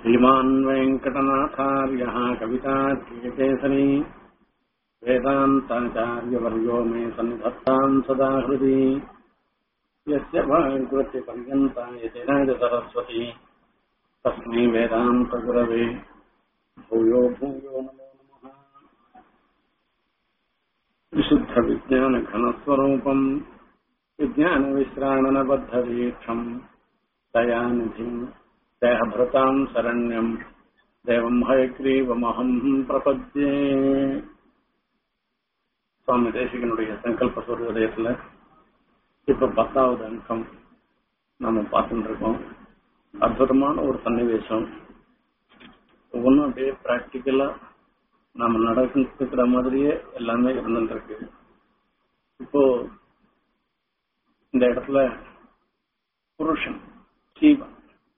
श्रीमान् वेङ्कटनाथार्यः कवितार्किकेसरी वेदान्ताचार्यवर्यो मे सन्निधत्ताम् सदा हृदि यस्य भागवत्यपर्यन्ता यतिराज सरस्वती तस्मै वेदान्तगुरवे भूयो भूयो नमो नमः विशुद्धविज्ञानघनस्वरूपम् विज्ञानविश्राणनबद्धवीक्षम् दयानिधिम् देहभृताम् शरण्यम् देवम् हयग्रीवमहम् பிரபத்யே சுவாமி தேசிகனுடைய சங்கல்ப சூரியோதயத்துல இப்ப பத்தாவது அங்கம் நாம பார்த்துட்டு இருக்கோம் அற்புதமான ஒரு சன்னிவேசம் ஒவ்வொன்றும் அப்படியே பிராக்டிக்கலா நாம நடக்கிற மாதிரியே எல்லாமே இருந்துட்டு இருக்கு இப்போ இந்த இடத்துல புருஷன் சீவன்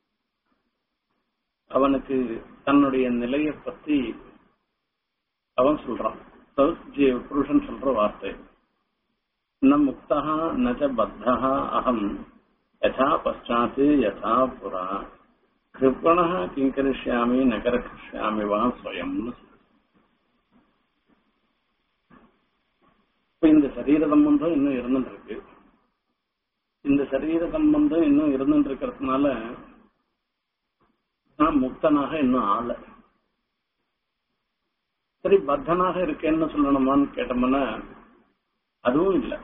அவனுக்கு தன்னுடைய நிலையை பத்தி அவன் சொல்றான் புருஷன் சொல்ற வார்த்தை ந முக்தா நச்ச பத்தா அகம் யதா பశ్చాத் யதா புரா கிருப்பண கிங்கரிஷ்யாமி நகரக்ஷாமி வா ஸ்வயம்னு இப்ப இந்த சரீர சம்பந்தம் இன்னும் இருந்துட்டு இருக்கு இந்த சரீர சம்பந்தம் இன்னும் இருந்துட்டு இருக்கிறதுனால நான் முக்தனாக இன்னும் ஆள சரி பத்தனாக இருக்கேன்னு சொல்லணுமான்னு கேட்டோம்னா அதுவும் இல்லை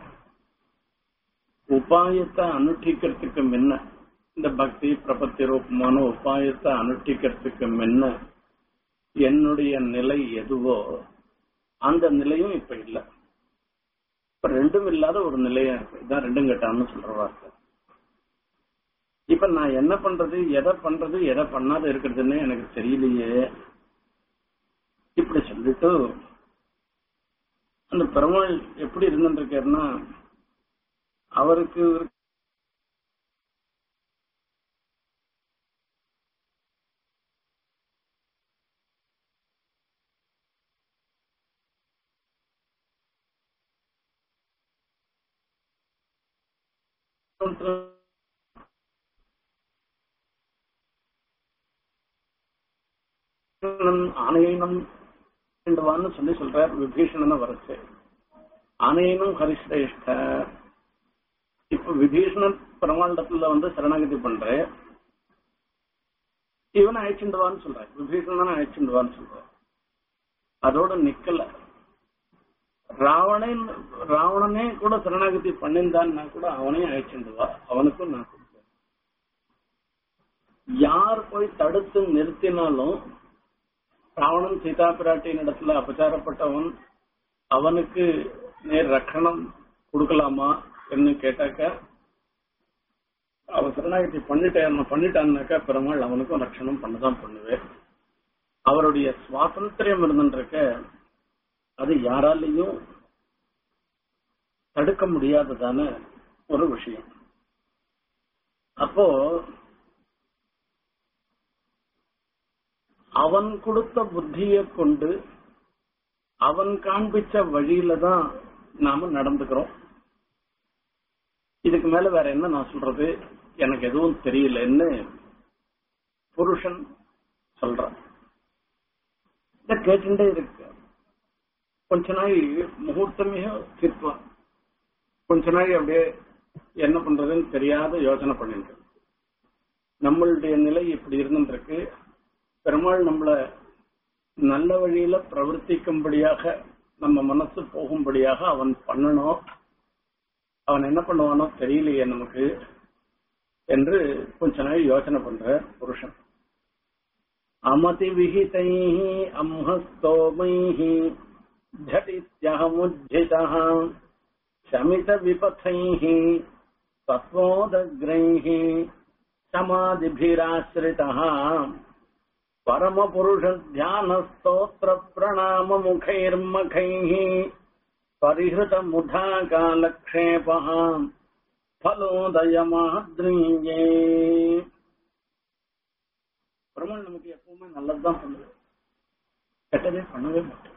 உபாயத்தை அனுஷ்டிக்கிறதுக்கு முன்ன இந்த பக்தி பிரபத்தி ரூபமான உபாயத்தை அனுஷ்டிக்கிறதுக்கு முன்ன என்னுடைய நிலை எதுவோ அந்த நிலையும் இப்ப இல்லை இப்ப ரெண்டும் இல்லாத ஒரு நிலையா இருக்கு இதான் ரெண்டும் கட்டான்னு சொல்ற வார்த்தை இப்ப நான் என்ன பண்றது எதை பண்றது எதை பண்ணாத இருக்கிறதுன்னு எனக்கு தெரியலையே இப்படி சொல்லிட்டு அந்த பெருமாள் எப்படி இருந்துருக்காருன்னா அவருக்கு ஆணையினம் வேண்டுவான்னு சொல்லி சொல்றார் விபீஷணன வரச்சு ஆணையினும் ஹரிஷ்ரேஷ்ட இப்ப விபீஷணன் பெருமாண்டத்துல வந்து சரணாகதி பண்ற இவனை அழைச்சிண்டுவான்னு சொல்ற விபீஷணன் அழைச்சிண்டுவான்னு சொல்ற அதோட நிக்கல ராவணன் ராவணனே கூட சரணாகதி பண்ணிருந்தான்னா கூட அவனையும் அழைச்சிண்டுவா அவனுக்கும் நான் கொடுப்பேன் யார் போய் தடுத்து நிறுத்தினாலும் ராவணன் சீதா பிராட்டியின் இடத்துல அபச்சாரப்பட்டவன் அவனுக்கு நேர் ரக்கணம் கொடுக்கலாமா என்று கேட்டாக்க அவன் சரணாகதி பண்ணிட்டேன் பண்ணிட்டான்னாக்கா பெருமாள் அவனுக்கும் ரட்சணம் பண்ணதான் பண்ணுவேன் அவருடைய சுவாதந்திரியம் இருந்துருக்க அது யாராலையும் தடுக்க முடியாததான ஒரு விஷயம் அப்போ அவன் கொடுத்த புத்தியை கொண்டு அவன் காண்பிச்ச வழியில தான் நாம நடந்துக்கிறோம் இதுக்கு மேல வேற என்ன நான் சொல்றது எனக்கு எதுவும் தெரியலன்னு புருஷன் சொல்றான் இத கேட்டுட்டே இருக்கு கொஞ்ச நாள் முகூர்த்தமே தீர்ப்பான் கொஞ்ச நாள் அப்படியே என்ன பண்றதுன்னு தெரியாத யோசனை பண்ணிட்டு நம்மளுடைய நிலை இப்படி இருந்துருக்கு பெருமாள் நம்மள நல்ல வழியில பிரவர்த்திக்கும்படியாக நம்ம மனசு போகும்படியாக அவன் பண்ணணும் அவன் என்ன பண்ணுவானோ தெரியலையே நமக்கு என்று கொஞ்ச நாள் யோசனை பண்ற புருஷன் அமதி விஹிதை அம்ஹஸ்தோமை झटित्यहमुज्झितः शमितविपथैः तत्त्वोदग्रैः समाधिभिराश्रितः परमपुरुषध्यानस्तोत्रप्रणाममुखैर्मखैः परिहृतमुधाकालक्षेपः फलोदयमाद्रीये பெருமாள் நமக்கு எப்பவுமே நல்லதுதான் பண்ணுது கெட்டதே பண்ணவே மாட்டோம்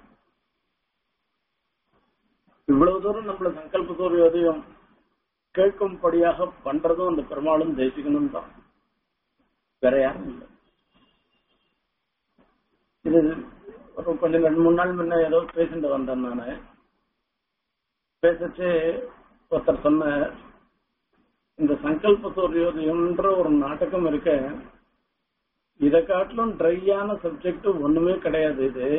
இவ்வளவு தூரம் நம்மள சங்கல்ப சூரியோதயம் கேட்கும்படியாக பண்றதும் அந்த பெருமாளும் தேசிகனும் தான் வேற யாரும் இல்லை இது ஒரு கொஞ்சம் ரெண்டு மூணு நாள் முன்ன ஏதோ பேசிட்டு வந்தேன் நானு பேசிச்சு ஒருத்தர் சொன்ன இந்த சங்கல்ப சூரியோதயம்ன்ற ஒரு நாடகம் இருக்க இதை காட்டிலும் ட்ரையான சப்ஜெக்ட் ஒண்ணுமே கிடையாது இது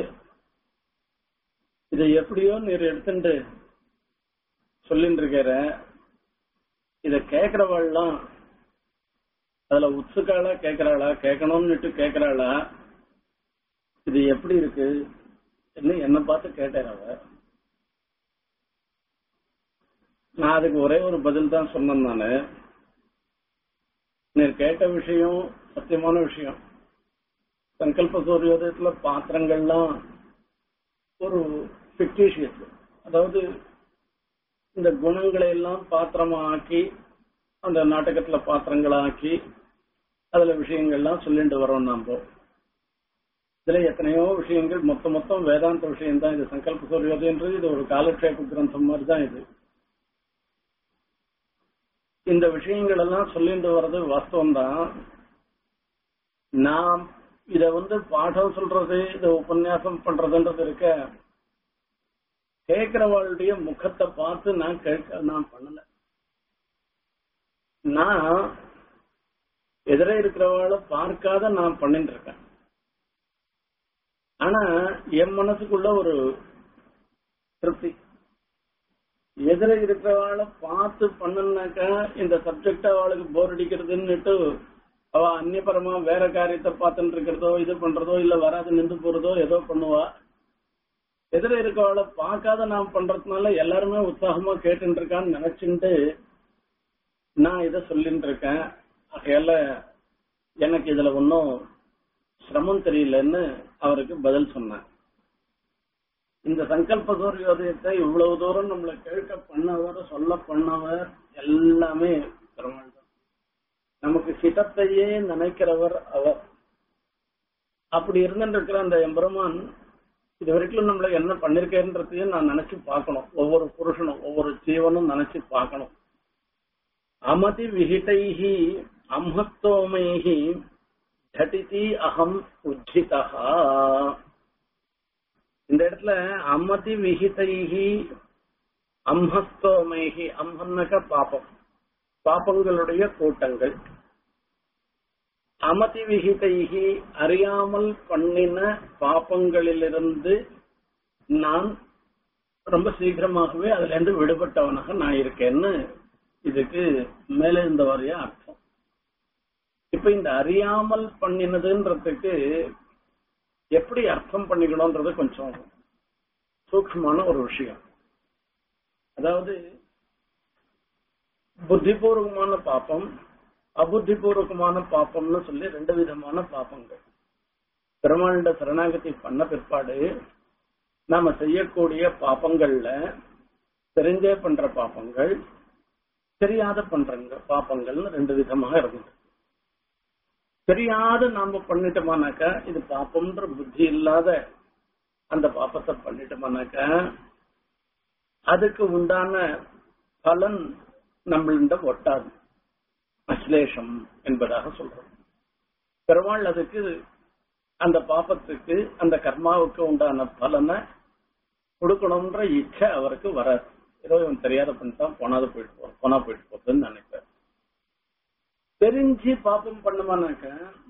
இதை எப்படியோ நீர் எடுத்துட்டு சொல்லிட்டு இருக்கிற இத கேக்குறவாள்லாம் அதுல உத்சுக்காளா கேக்குறாளா கேட்கணும்னுட்டு கேக்குறாளா இது எப்படி இருக்கு என்ன பார்த்து கேட்டார் அவ நான் அதுக்கு ஒரே ஒரு பதில் தான் சொன்னேன் நானு நீர் கேட்ட விஷயம் சத்தியமான விஷயம் சங்கல்ப சூரியோதயத்துல பாத்திரங்கள்லாம் ஒரு பிக்டிஷியஸ் அதாவது இந்த குணங்களை எல்லாம் பாத்திரமா ஆக்கி அந்த நாடகத்துல பாத்திரங்களா ஆக்கி அதுல விஷயங்கள்லாம் சொல்லிட்டு வரோம் நாம இதுல எத்தனையோ விஷயங்கள் மொத்த மொத்தம் வேதாந்த விஷயம் தான் இது சங்கல்ப சூரியோதயன்றது இது ஒரு காலக்ஷேப கிரந்தம் மாதிரி தான் இது இந்த விஷயங்கள் எல்லாம் சொல்லிட்டு வர்றது வாஸ்தவம் தான் நாம் இத வந்து பாடம் சொல்றது இத உபன்யாசம் பண்றதுன்றது இருக்க கேட்கிறவாளுடைய முகத்தை பார்த்து நான் கேட்க நான் பண்ணல நான் எதிரே இருக்கிறவாளை பார்க்காத நான் பண்ணிட்டு இருக்கேன் ஆனா என் மனசுக்குள்ள ஒரு திருப்தி எதிர இருக்கிறவாளை பார்த்து பண்ணனாக்கா இந்த சப்ஜெக்ட் அவளுக்கு போர் அடிக்கிறதுன்னுட்டு அவ அந்நியபரமா வேற காரியத்தை பார்த்துட்டு இருக்கிறதோ இது பண்றதோ இல்ல வராது நின்று போறதோ ஏதோ பண்ணுவா எதிர இருக்கவளை பார்க்காத நான் பண்றதுனால எல்லாருமே உற்சாகமா கேட்டுட்டு இருக்கான்னு நினைச்சுட்டு நான் இதை சொல்லிட்டு இருக்கேன் ஆகையால எனக்கு இதுல ஒன்னும் சிரமம் தெரியலன்னு அவருக்கு பதில் சொன்னேன் இந்த சங்கல்ப சூரியோதயத்தை இவ்வளவு தூரம் நம்மளை கேட்க பண்ணவர் சொல்ல பண்ணவர் எல்லாமே பெருமாள் தான் நமக்கு ஹிதத்தையே நினைக்கிறவர் அவர் அப்படி இருந்துட்டு இருக்கிற அந்த எம்பெருமான் இது வரைக்கும் நம்மள என்ன பண்ணிருக்கேன்றதையும் நான் நினைச்சு பார்க்கணும் ஒவ்வொரு புருஷனும் ஒவ்வொரு ஜீவனும் நினைச்சு பார்க்கணும் அமதி விஹிதைஹி அம்ஹத்தோமைஹி ஜடிதி அகம் உஜ்ஜிதா இந்த இடத்துல அம்மதி விஹிதைஹி அம்ஹஸ்தோமைஹி அம்ஹன்னக பாப்பம் பாப்பங்களுடைய கூட்டங்கள் அமதி விகிதைகி அறியாமல் பண்ணின பாப்பங்களிலிருந்து நான் ரொம்ப சீக்கிரமாகவே அதுல இருந்து விடுபட்டவனாக நான் இருக்கேன்னு இதுக்கு மேல இருந்த வரைய அர்த்தம் இப்ப இந்த அறியாமல் பண்ணினதுன்றதுக்கு எப்படி அர்த்தம் பண்ணிக்கணும்ன்றது கொஞ்சம் சூக்ஷ்மமான ஒரு விஷயம் அதாவது புத்திபூர்வமான பாப்பம் அபுத்திபூர்வகமான பாப்பம்னு சொல்லி ரெண்டு விதமான பாப்பங்கள் பெருமாண்ட சரணாகதி பண்ண பிற்பாடு நாம செய்யக்கூடிய பாப்பங்கள்ல தெரிஞ்சே பண்ற பாப்பங்கள் தெரியாத பண்றங்க பாப்பங்கள்னு ரெண்டு விதமாக இருந்தது தெரியாத நாம பண்ணிட்டோமானாக்கா இது பாப்பம்ன்ற புத்தி இல்லாத அந்த பாப்பத்தை பண்ணிட்டோமானாக்கா அதுக்கு உண்டான பலன் நம்மளிட ஒட்டாது அஸ்லேஷம் என்பதாக சொல்றோம் பெருமாள் அதுக்கு அந்த பாப்பத்துக்கு அந்த கர்மாவுக்கு உண்டான பலனை கொடுக்கணும்ன்ற இச்சை அவருக்கு வராது ஏதோ இவன் தெரியாத பண்ணிட்டான் போனாத போயிட்டு போ போனா போயிட்டு போகுதுன்னு நினைப்பார் தெரிஞ்சு பாப்பம் பண்ணுமானாக்க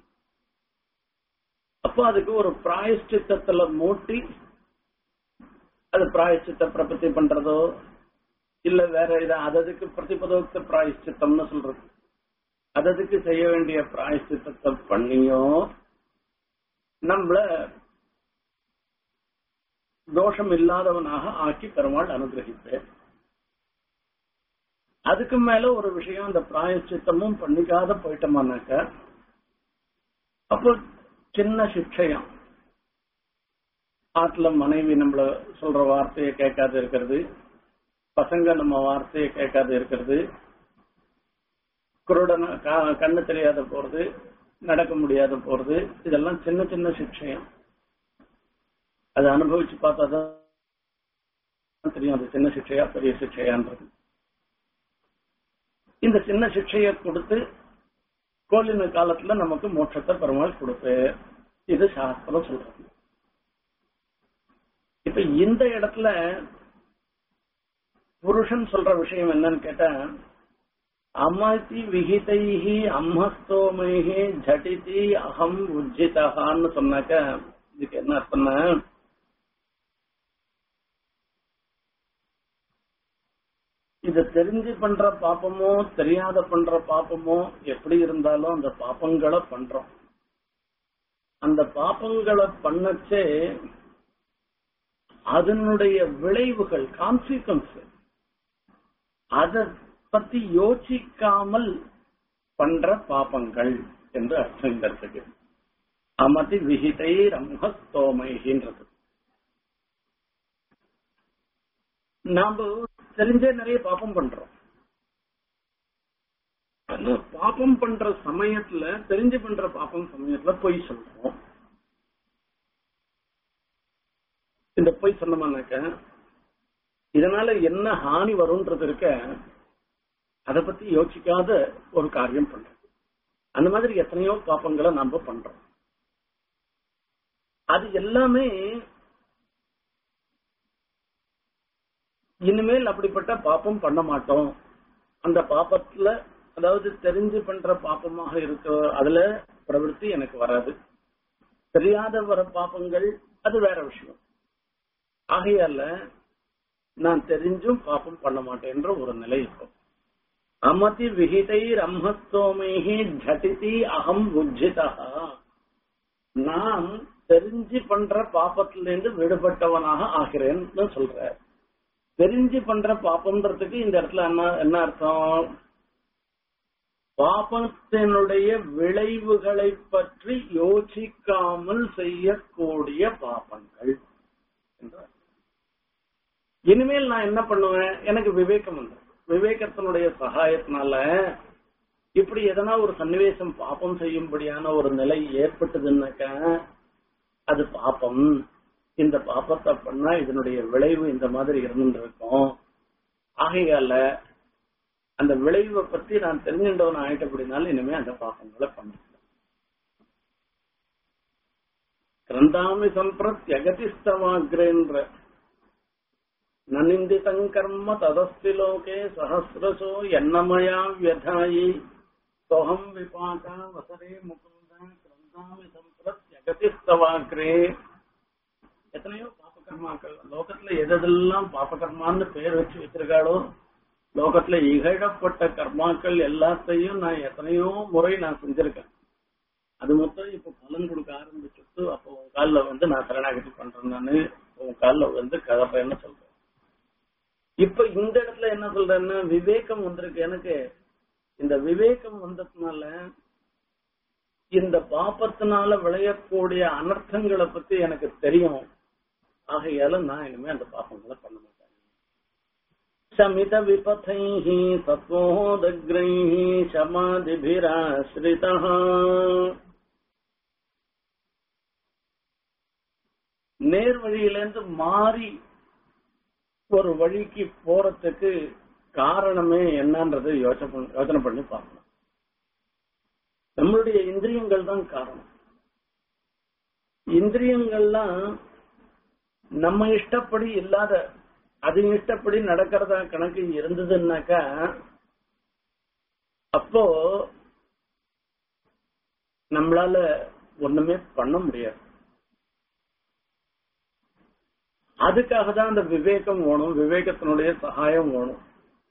அப்போ அதுக்கு ஒரு பிராயஷ்டித்தத்துல மூட்டி அது பிராயஷ்டித்த பிரபத்தி பண்றதோ இல்ல வேற இது அததுக்கு பிரதிபதோக்த பிராயஷ்டித்தம்னு சொல்றது அததுக்கு செய்ய வேண்டிய பிராயஷ்டித்தத்தை பண்ணியோ நம்மள தோஷம் இல்லாதவனாக ஆக்கி பெருமாள் அனுகிரகிப்பேன் அதுக்கு மேல ஒரு விஷயம் அந்த பிராயச்சித்தமும் பண்ணிக்காத போயிட்டோமானாக்க அப்போ சின்ன சிக்ஷயம் ஆத்துல மனைவி நம்மள சொல்ற வார்த்தையை கேட்காது இருக்கிறது பசங்க நம்ம வார்த்தையை கேட்காது இருக்கிறது குருடன கண்ணு தெரியாத போறது நடக்க முடியாத போறது இதெல்லாம் சின்ன சின்ன சிக்ஷயம் அதை அனுபவிச்சு பார்த்தாதான் தெரியும் அது சின்ன சிக்ஷையா பெரிய சிக்ஷையான்றது இந்த சின்ன சிக்ஷையை கொடுத்து கோலின காலத்துல நமக்கு மோட்சத்தை பெருமாள் கொடுப்பு இது சாஸ்திரம் சொல்றது இப்ப இந்த இடத்துல புருஷன் சொல்ற விஷயம் என்னன்னு கேட்டா அமதி விகிதைஹி அம்மஸ்தோமைஹி ஜடிதி அகம் உஜ்ஜிதஹான்னு சொன்னாக்க இதுக்கு என்ன அர்த்தம்னா இத தெரிஞ்சு பண்ற பாப்பமோ தெரியாத பண்ற பாப்பமோ எப்படி இருந்தாலும் அந்த பாப்பங்களை பண்றோம் அந்த பாப்பங்களை பண்ணச்சே அதனுடைய விளைவுகள் கான்சிக்வன்ஸ் அத பத்தி யோசிக்காமல் பண்ற பாப்பங்கள் என்று அர்த்தம் இந்த இடத்துக்கு அமதி விகிதை ரம்மஸ்தோமைகின்றது நாம தெரிஞ்சே நிறைய பாப்பம் பண்றோம் ஆனா பாப்பம் பண்ற சமயத்துல தெரிஞ்சு பண்ற பாப்பம் சமயத்துல பொய் சொல்றோம் இந்த பொய் சொன்னோம்னாக்க இதனால என்ன ஹானி வரும்ன்றது இருக்க அதை பத்தி யோசிக்காத ஒரு காரியம் பண்றது அந்த மாதிரி எத்தனையோ பாப்பங்களை நாம பண்றோம் அது எல்லாமே இனிமேல் அப்படிப்பட்ட பாப்பம் பண்ண மாட்டோம் அந்த பாப்பத்துல அதாவது தெரிஞ்சு பண்ற பாப்பமாக இருக்க அதுல பிரவருத்தி எனக்கு வராது தெரியாத வர பாப்பங்கள் அது வேற விஷயம் ஆகையால நான் தெரிஞ்சும் பாப்பம் பண்ண மாட்டேன்ற ஒரு நிலை இருக்கும் அமதி விகிதை ரம்மஸ்தோமேகி ஜடிதி அகம் உஜ்ஜிதா நான் தெரிஞ்சு பண்ற பாப்பத்திலிருந்து விடுபட்டவனாக ஆகிறேன்னு சொல்ற தெரிஞ்சு பண்ற பாப்பம்ன்றதுக்கு இந்த இடத்துல என்ன என்ன அர்த்தம் பாப்பத்தினுடைய விளைவுகளை பற்றி யோசிக்காமல் செய்யக்கூடிய பாப்பங்கள் என்றார் இனிமேல் நான் என்ன பண்ணுவேன் எனக்கு விவேகம் வந்து விவேகத்தினுடைய சகாயத்தினால இப்படி எதனா ஒரு சன்னிவேசம் பாப்பம் செய்யும்படியான ஒரு நிலை ஏற்பட்டதுன்னாக்க அது பாப்பம் இந்த பாப்பத்தை பண்ணா இதனுடைய விளைவு இந்த மாதிரி இருந்துருக்கும் ஆகையால அந்த விளைவை பத்தி நான் தெரிஞ்சின்றவன் ஆயிட்டபடினால இனிமே அந்த பாப்பங்களை பண்ண கிரந்தாமி சம்பிரத் யகதிஸ்தவாகிரேன்ற நனிந்திதம் கர்ம ததஸ்தி லோகே சஹசிரசோ என்னமயா வியதாயி சோகம் விபாகா வசரே முகுந்த கிரந்தாமி சம்பிரத் யகதிஸ்தவாகிரே எத்தனையோ பாபகர்மாக்கள் லோகத்துல எதெல்லாம் பாபகர்மான்னு பேர் வச்சு வச்சிருக்காளோ லோகத்துல இகழப்பட்ட கர்மாக்கள் எல்லாத்தையும் நான் எத்தனையோ முறை நான் செஞ்சிருக்கேன் அது மொத்தம் இப்ப பலன் கொடுக்க ஆரம்பிச்சுட்டு அப்போ உன் காலில் வந்து நான் சரணாகதி பண்றேன் நானு உன் காலில் வந்து கதறேன்னு சொல்றேன் இப்ப இந்த இடத்துல என்ன சொல்றேன்னா விவேகம் வந்திருக்கு எனக்கு இந்த விவேகம் வந்ததுனால இந்த பாப்பத்தினால விளையக்கூடிய அனர்த்தங்களை பத்தி எனக்கு தெரியும் ஆகையால நான் இனிமே அந்த பாப்பங்களை பண்ண மாட்டேன் சமித விபத்தை சத்வோதக்ரை சமாதிபிராசிரிதா நேர் வழியிலேருந்து மாறி ஒரு வழிக்கு போறதுக்கு காரணமே என்னன்றது யோசனை பண்ணி- யோசனை பண்ணி பார்க்கணும் நம்மளுடைய இந்திரியங்கள் தான் காரணம் இந்திரியங்கள்லாம் நம்ம இஷ்டப்படி இல்லாத அது இஷ்டப்படி நடக்கிறதா கணக்கு இருந்ததுன்னாக்கா அப்போ நம்மளால ஒண்ணுமே பண்ண முடியாது அதுக்காக தான் அந்த விவேகம் வேணும் விவேகத்தினுடைய சகாயம் வேணும்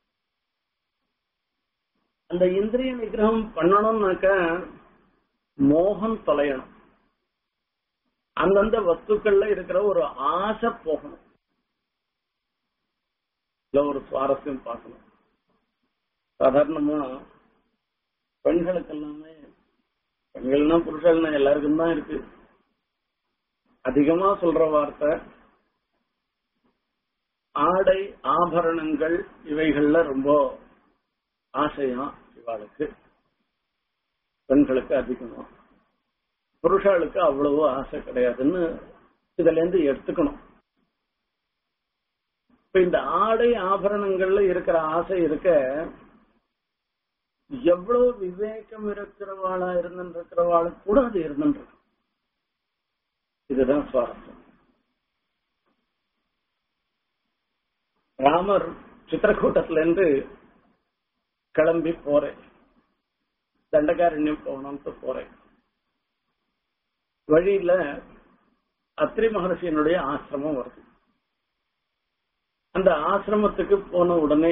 அந்த இந்திரிய நிகிரகம் பண்ணணும்னாக்க மோகம் தொலையணும் அந்தந்த வஸ்துக்கள்ல இருக்கிற ஒரு ஆசை போகணும் இல்ல ஒரு சுவாரஸ்யம் பார்க்கணும் சாதாரணமா பெண்களுக்கு எல்லாமே பெண்கள்னா புருஷர்கள்னா எல்லாருக்கும் தான் இருக்கு அதிகமா சொல்ற வார்த்தை ஆடை ஆபரணங்கள் இவைகள்ல ரொம்ப ஆசையா இவாளுக்கு பெண்களுக்கு அதிகமா புருஷாளுக்கு அவ்வளவு ஆசை கிடையாதுன்னு இதுல இருந்து எடுத்துக்கணும் இப்ப இந்த ஆடை ஆபரணங்கள்ல இருக்கிற ஆசை இருக்க எவ்வளவு விவேகம் இருக்கிறவாளா இருந்துருக்கிறவாளுக்கு கூட அது இருந்துருக்கு இதுதான் சுவாரஸ்யம் ராமர் சித்திரக்கூட்டத்துல இருந்து கிளம்பி போறேன் தண்டகாரண்யம் போகணும்ட்டு போறேன் வழியில அத்ரி மகர்ஷியினுடைய ஆசிரமம் வருது அந்த ஆசிரமத்துக்கு போன உடனே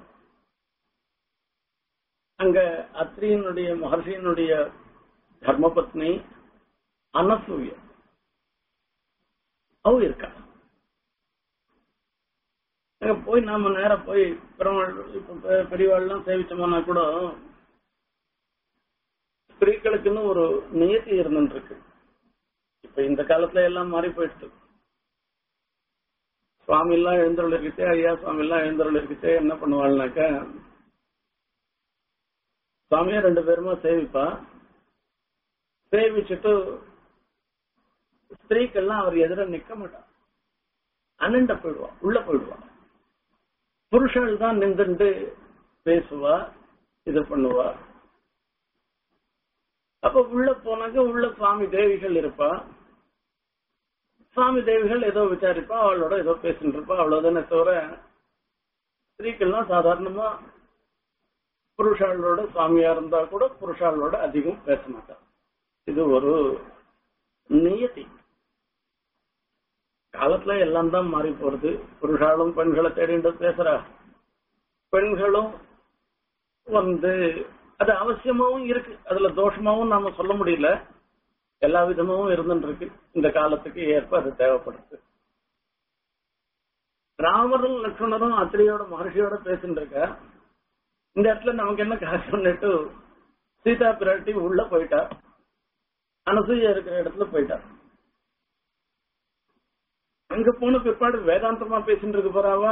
அங்க அத்ரியினுடைய மகர்ஷியினுடைய தர்மபத்னி அனசூய அவ இருக்கா அங்க போய் நாம நேரம் போய் பெருமாள் இப்ப பெரியவாள்லாம் சேவிச்சோம்னா கூட ஸ்திரீகளுக்குன்னு ஒரு நியத்தி இருந்துட்டு இருக்கு இப்ப இந்த காலத்துல எல்லாம் மாறி போயிடுச்சு சுவாமி எல்லாம் எழுந்தருள் இருக்குச்சே ஐயா சுவாமி எல்லாம் எழுந்தருள் இருக்குச்சே என்ன பண்ணுவாள்னாக்க சுவாமியா ரெண்டு பேருமா சேவிப்பா சேவிச்சுட்டு ஸ்திரீக்கெல்லாம் அவர் எதிர நிக்க மாட்டா அண்ணன்ட போயிடுவா உள்ள போயிடுவா புருஷர்கள் தான் நின்றுட்டு பேசுவா இது பண்ணுவா அப்ப உள்ள போனாக்க உள்ள சுவாமி தேவிகள் இருப்பா சுவாமி தேவிகள் ஏதோ விசாரிப்பா அவளோட ஏதோ பேசிட்டு இருப்பா அவ்வளவுதானே தவிர ஸ்திரீக்கள்லாம் சாதாரணமா புருஷாளோட சுவாமியா இருந்தா கூட புருஷாளோட அதிகம் பேச மாட்டா இது ஒரு நியதி காலத்துல எல்லாம் தான் மாறி போறது புருஷாலும் பெண்களை தேடிட்டு பேசுறா பெண்களும் வந்து அது அவசியமாவும் இருக்கு அதுல தோஷமாவும் நாம சொல்ல முடியல எல்லா விதமாவும் இருந்துட்டு இருக்கு இந்த காலத்துக்கு ஏற்ப அது தேவைப்படுது ராமரும் லட்சுமணரும் அத்திரியோட மகர்ஷியோட பேசிட்டு இருக்க இந்த இடத்துல நமக்கு என்ன காரணம்னுட்டு சீதா பிராட்டி உள்ள போயிட்டா அனசூயா இருக்கிற இடத்துல போயிட்டா அங்க போன பிற்பாடு வேதாந்தமா பேசிட்டு இருக்க போறாவா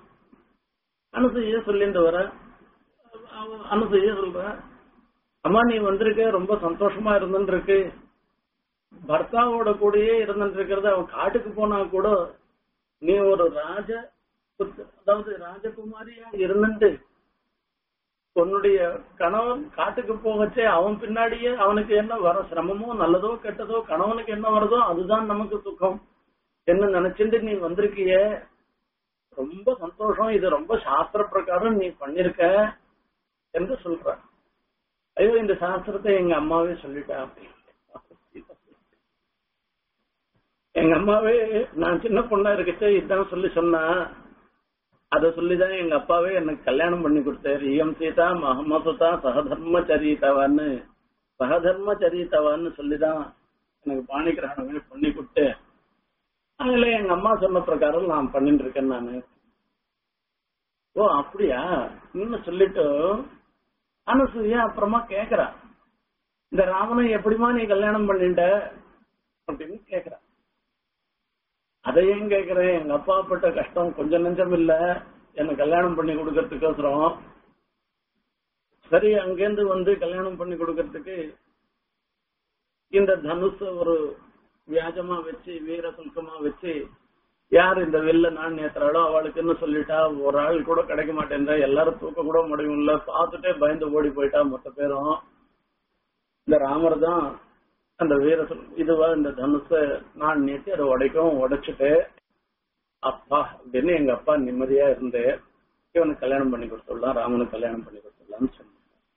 அனசூய சொல்லிட்டு வர அனசூய சொல்ற அம்மா நீ வந்திருக்க ரொம்ப சந்தோஷமா இருந்துட்டு இருக்கு பர்த்தாவோட கூடயே இருந்துட்டு இருக்கிறது அவன் காட்டுக்கு போனா கூட நீ ஒரு ராஜ அதாவது ராஜகுமாரியா இருந்துட்டு உன்னுடைய கணவன் காட்டுக்கு போகச்சே அவன் பின்னாடியே அவனுக்கு என்ன வர சிரமமோ நல்லதோ கெட்டதோ கணவனுக்கு என்ன வருதோ அதுதான் நமக்கு சுகம் என்ன நினைச்சுட்டு நீ வந்திருக்கிய ரொம்ப சந்தோஷம் இது ரொம்ப சாஸ்திர பிரகாரம் நீ பண்ணிருக்க என்று சொல்ற ஐயோ இந்த சாஸ்திரத்தை எங்க அம்மாவே சொல்லிட்டா எங்க அம்மாவே நான் சின்ன பொண்ணா இருக்கச்சே இதான் சொல்லி சொன்னா அத சொல்லிதான் எங்க அப்பாவே எனக்கு கல்யாணம் பண்ணி கொடுத்தாரு இயம் சீதா மகமசுதா சகதர்ம சரித்தவான்னு சகதர்ம சரித்தவான்னு சொல்லிதான் எனக்கு பாணி கிரகணமே பண்ணி கொடுத்து அதுல எங்க அம்மா சொன்ன பிரகாரம் நான் பண்ணிட்டு இருக்கேன் நானு ஓ அப்படியா இன்னும் சொல்லிட்டு அனசூயா அப்புறமா கேக்குறா இந்த ராமனை எப்படிமா நீ கல்யாணம் பண்ணிட்ட அப்படின்னு கேக்குறா அதையும் கேக்குறேன் எங்க அப்பா பட்ட கஷ்டம் கொஞ்சம் நெஞ்சம் இல்ல என்ன கல்யாணம் பண்ணி கொடுக்கறதுக்கோசரம் சரி அங்கேருந்து வந்து கல்யாணம் பண்ணி கொடுக்கறதுக்கு இந்த தனுஷ ஒரு வியாஜமா வச்சு வீர சுல்கமா வச்சு யார் இந்த வெள்ள நான் ஏத்துறாளோ அவளுக்குன்னு சொல்லிட்டா ஒரு ஆள் கூட கிடைக்க மாட்டேன்றா எல்லாரும் தூக்க கூட முடியும்ல பார்த்துட்டே பயந்து ஓடி போயிட்டா மொத்த பேரும் இந்த ராமர் தான் அந்த வீர சொல் இதுவா இந்த தனுஷ நான் நேற்று அதை உடைக்கவும் உடைச்சிட்டு அப்பா அப்படின்னு எங்க அப்பா நிம்மதியா இருந்து இவனுக்கு கல்யாணம் பண்ணி கொடுத்துடலாம் ராமனுக்கு கல்யாணம் பண்ணி கொடுத்துடலாம்னு சொன்னாங்க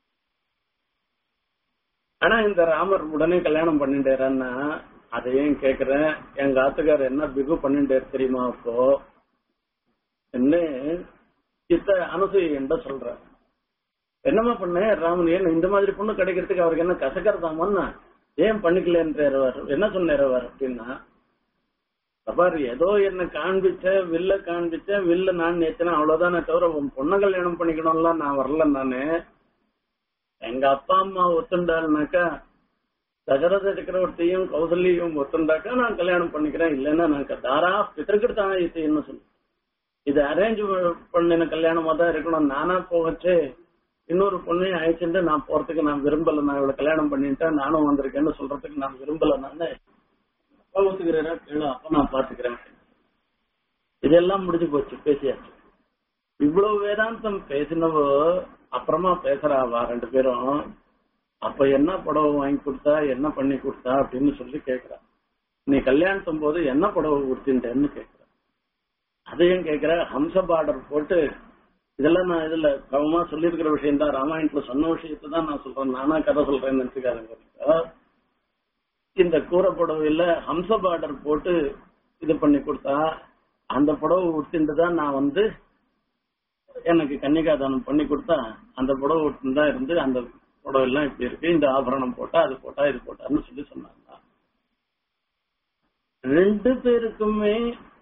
ஆனா இந்த ராமர் உடனே கல்யாணம் பண்ணிட்டேறான்னா அதையும் கேக்குறேன் எங்க ஆத்துக்காரர் என்ன பிகு பண்ணிட்டாரு தெரியுமா அப்போ என்ன இத்த அனுசூய என்ற சொல்ற என்னமா பண்ண ராமன் ஏன் இந்த மாதிரி பொண்ணு கிடைக்கிறதுக்கு அவருக்கு என்ன கசக்கறதாமன்னா ஏன் பண்ணிக்கலன்றாரு அவர் என்ன சொன்னார் அவர் அப்படின்னா பாரு ஏதோ என்ன காண்பிச்ச வில்ல காண்பிச்ச வில்ல நான் நேத்தனா அவ்வளவுதானே தவிர உன் பொண்ணை கல்யாணம் பண்ணிக்கணும்லாம் நான் வரல நானு எங்க அப்பா அம்மா ஒத்துண்டாள்னாக்கா தசரத சக்கரவர்த்தியும் கௌசல்யும் ஒத்துண்டாக்கா நான் கல்யாணம் பண்ணிக்கிறேன் இல்லைன்னா நான் தாரா பித்திருக்கிட்டான என்ன சொல்லு இது அரேஞ்ச் பண்ணின கல்யாணமா தான் இருக்கணும் நானா போகச்சு இன்னொரு பொண்ணையும் அழைச்சிட்டு நான் போறதுக்கு நான் விரும்பல நான் இவளை கல்யாணம் பண்ணிட்டேன் நானும் வந்திருக்கேன்னு சொல்றதுக்கு நான் விரும்பல நானு அப்பா ஒத்துக்கிறேன் கேளு அப்ப நான் பாத்துக்கிறேன் இதெல்லாம் முடிஞ்சு போச்சு பேசியாச்சு இவ்வளவு வேதாந்தம் பேசினவோ அப்புறமா பேசுறாவா ரெண்டு பேரும் அப்ப என்ன புடவை வாங்கி கொடுத்தா என்ன பண்ணி கொடுத்தா அப்படின்னு சொல்லி கேக்குறா நீ கல்யாணத்தும் போது என்ன புடவை கொடுத்துட்டேன்னு கேக்குற அதையும் கேக்குற ஹம்ச பார்டர் போட்டு இதெல்லாம் நான் இதுல கவனமா சொல்லியிருக்கிற விஷயம் தான் ராமாயணத்துல சொன்ன விஷயத்தை தான் நான் சொல்றேன் நானா கதை சொல்றேன்னு நினைச்சுக்காதுங்க இந்த கூரை புடவையில ஹம்ச பார்டர் போட்டு இது பண்ணி கொடுத்தா அந்த புடவை உடுத்திட்டு தான் நான் வந்து எனக்கு கன்னிகாதானம் பண்ணி கொடுத்தா அந்த புடவை உடுத்தின்னு தான் இருந்து அந்த புடவை எல்லாம் இப்படி இருக்கு இந்த ஆபரணம் போட்டா அது போட்டா இது போட்டான்னு சொல்லி சொன்னாங்க ரெண்டு பேருக்குமே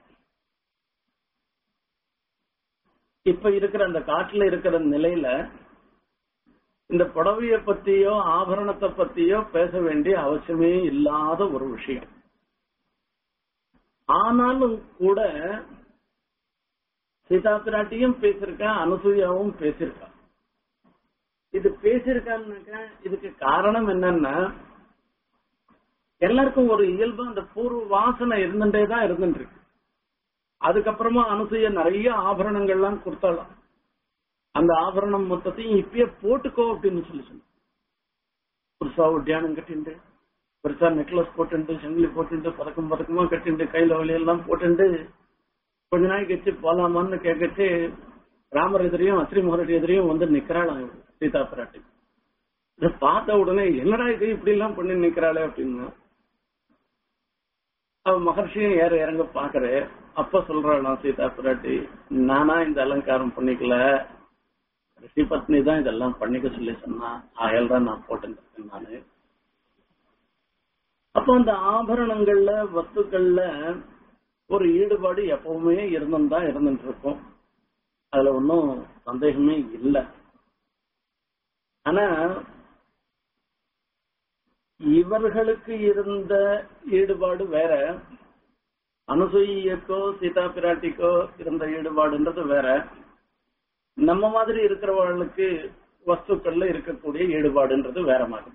இப்ப இருக்கிற அந்த காட்டுல இருக்கிற நிலையில இந்த புடவைய பத்தியோ ஆபரணத்தை பத்தியோ பேச வேண்டிய அவசியமே இல்லாத ஒரு விஷயம் ஆனாலும் கூட சீதா பிராட்டியும் பேசியிருக்கா அனுசூயாவும் பேசியிருக்கா இது பேசியிருக்கான்னாக்க இதுக்கு காரணம் என்னன்னா எல்லாருக்கும் ஒரு இயல்பு அந்த பூர்வ வாசனை இருந்துட்டே தான் இருந்துட்டு இருக்கு அதுக்கப்புறமா அனுசூய நிறைய ஆபரணங்கள்லாம் கொடுத்தாலாம் அந்த ஆபரணம் மொத்தத்தையும் இப்பயே போட்டுக்கோ அப்படின்னு சொல்லி சொன்ன புதுசா ஒட்டியானம் கட்டிண்டு பெருசா நெக்லஸ் போட்டுண்டு சங்கிலி போட்டுண்டு பதக்கம் பதக்கமா கட்டிண்டு கையில வழியெல்லாம் போட்டுண்டு கொஞ்ச நாளைக்கு வச்சு போலாமான்னு கேட்கச்சு ராமர் எதிரையும் அத்திரி முகரடி எதிரையும் வந்து நிக்கிறாளாம் இவரு, சீதா பிராட்டி இதை பார்த்த உடனே என்னடா இது இப்படி எல்லாம் பண்ணி நிக்கிறாளே அப்படின்னா அவ மகர்ஷியும் ஏற இறங்க பாக்குற அப்ப சொல்றாளாம் சீதா பிராட்டி நானா இந்த அலங்காரம் பண்ணிக்கல ரிஷி பத்னி தான் இதெல்லாம் பண்ணிக்க சொல்லி சொன்னா ஆயல் தான் நான் போட்டுருக்கேன் நானு அப்போ அந்த ஆபரணங்கள்ல வஸ்துக்கள்ல ஒரு ஈடுபாடு எப்பவுமே இருந்தும் தான் இருந்துட்டு இருக்கும் அதுல ஒன்றும் சந்தேகமே இல்லை ஆனா இவர்களுக்கு இருந்த ஈடுபாடு வேற அனுசூயக்கோ சீதா பிராட்டிக்கோ இருந்த ஈடுபாடுன்றது வேற நம்ம மாதிரி இருக்கிறவர்களுக்கு வஸ்துக்கள்ல இருக்கக்கூடிய ஈடுபாடுன்றது வேற மாதிரி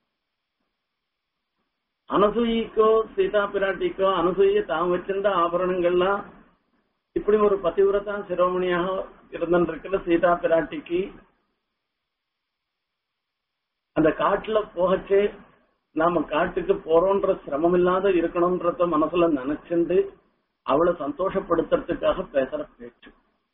அனசூயிக்கோ சீதா பிராட்டிக்கோ அனசூய தாம் வச்சிருந்த ஆபரணங்கள்லாம் இப்படி ஒரு பதிவிரதா சிரோமணியாக இருந்திருக்கிற சீதா பிராட்டிக்கு அந்த காட்டுல போகச்சே நாம காட்டுக்கு போறோன்ற சிரமம் இல்லாத இருக்கணும்ன்றத மனசுல நினைச்சுண்டு அவளை சந்தோஷப்படுத்துறதுக்காக பேசுற பேச்சு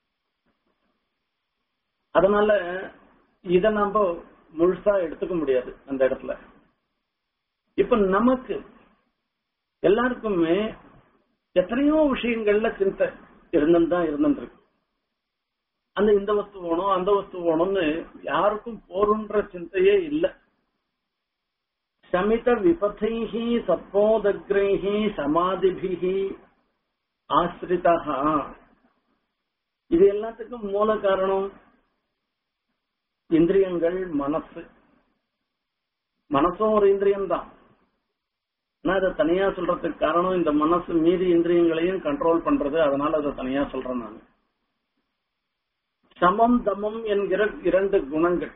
அதனால இத நம்ம முழுசா எடுத்துக்க முடியாது அந்த இடத்துல இப்ப நமக்கு எல்லாருக்குமே எத்தனையோ விஷயங்கள்ல சிந்தை இருந்துன்னு தான் இருந்துருக்கு அந்த இந்த வஸ்து வேணும் அந்த வஸ்து வேணும்னு யாருக்கும் போருன்ற சிந்தையே இல்லை சமித விபதைஹி சத்போதக்ரைஹி சமாதிபிஹி ஆசிரிதா இது எல்லாத்துக்கும் மூல காரணம் இந்திரியங்கள் மனசு மனசும் ஒரு இந்திரியம் தான் ஆனா அதை தனியா சொல்றதுக்கு காரணம் இந்த மனசு மீதி இந்திரியங்களையும் கண்ட்ரோல் பண்றது அதனால அதை தனியா சொல்றேன் நான் சமம் தமம் என்கிற இரண்டு குணங்கள்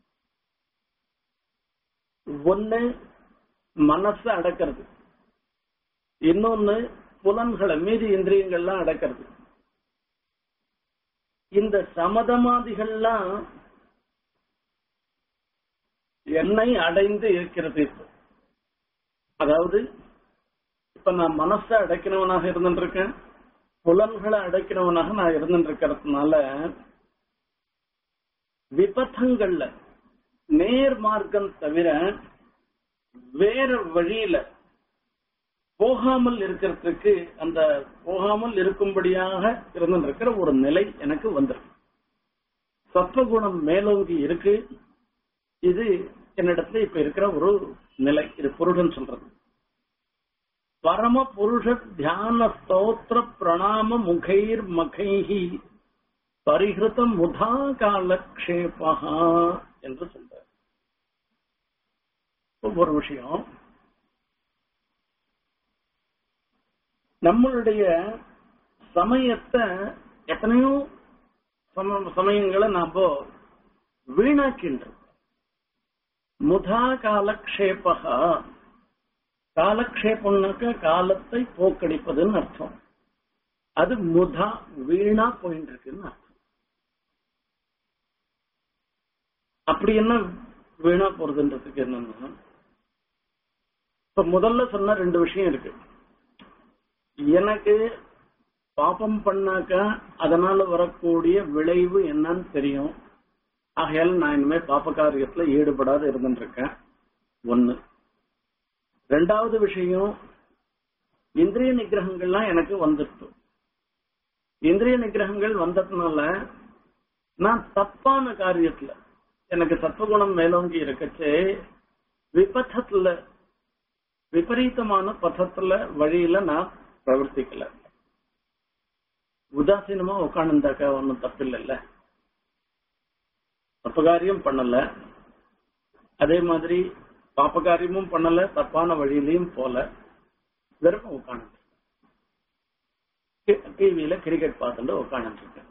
ஒண்ணு மனச அடக்கிறது இன்னொன்னு புலன்களை மீதி இந்திரியங்கள்லாம் அடக்கிறது இந்த சமதமாதிகள்லாம் என்னை அடைந்து இருக்கிறது இப்போ அதாவது இப்ப நான் மனசை அடைக்கிறவனாக இருந்துட்டு இருக்கேன் புலன்களை அடைக்கிறவனாக நான் இருந்துட்டு இருக்கிறதுனால விபத்தங்கள்ல நேர் மார்க்கம் தவிர வேற வழியில போகாமல் இருக்கிறதுக்கு அந்த போகாமல் இருக்கும்படியாக இருந்திருக்கிற ஒரு நிலை எனக்கு வந்திருக்கு சத்வகுணம் மேலோங்கி இருக்கு இது என்னிடத்துல இப்ப இருக்கிற ஒரு நிலை இது புருஷன் சொல்றது பரம புருஷ தியான ஸ்தோத்திர பிரணாம முகைர் மகைஹி பரிகிருத முதா காலக்ஷேபா என்று சொல்றார் ஒரு விஷயம் நம்மளுடைய சமயத்தை எத்தனையோ சம- சமயங்களை நாம வீணாக்கின்றோம் முதா காலக்ஷேபா காலக்ஷேபம்னாக்க காலத்தை போக்கடிப்பதுன்னு அர்த்தம் அது முதா வீணா போயிட்டு இருக்குன்னு அர்த்தம் அப்படி என்ன வீணா போறதுன்றதுக்கு என்னன்னா இப்ப முதல்ல சொன்ன ரெண்டு விஷயம் இருக்கு எனக்கு பாபம் பண்ணாக்க அதனால வரக்கூடிய விளைவு என்னன்னு தெரியும் ஆகையால நான் இனிமே பாப்ப காரியத்துல ஈடுபடாத இருந்துட்டு இருக்கேன் ஒண்ணு ரெண்டாவது விஷயம் இந்திரிய நிகிரகங்கள்லாம் எனக்கு வந்துட்டு இந்திரிய நிகிரகங்கள் வந்ததுனால நான் தப்பான காரியத்துல எனக்கு சத்துவகுணம் மேலோங்கி இருக்கச்சே விபத்தத்துல விபரீதமான பதத்துல வழியில நான் பிரவர்த்திக்கல உதாசீனமா உட்காந்துருந்தாக்க ஒன்னும் தப்பில்லைல்ல தப்பு காரியம் பண்ணல அதே மாதிரி பாப்ப காரியமும் பண்ணல தப்பான வழியிலையும் போல வெறும் உட்காந்து டிவியில கிரிக்கெட் பார்த்துட்டு உட்காந்து இருக்கேன்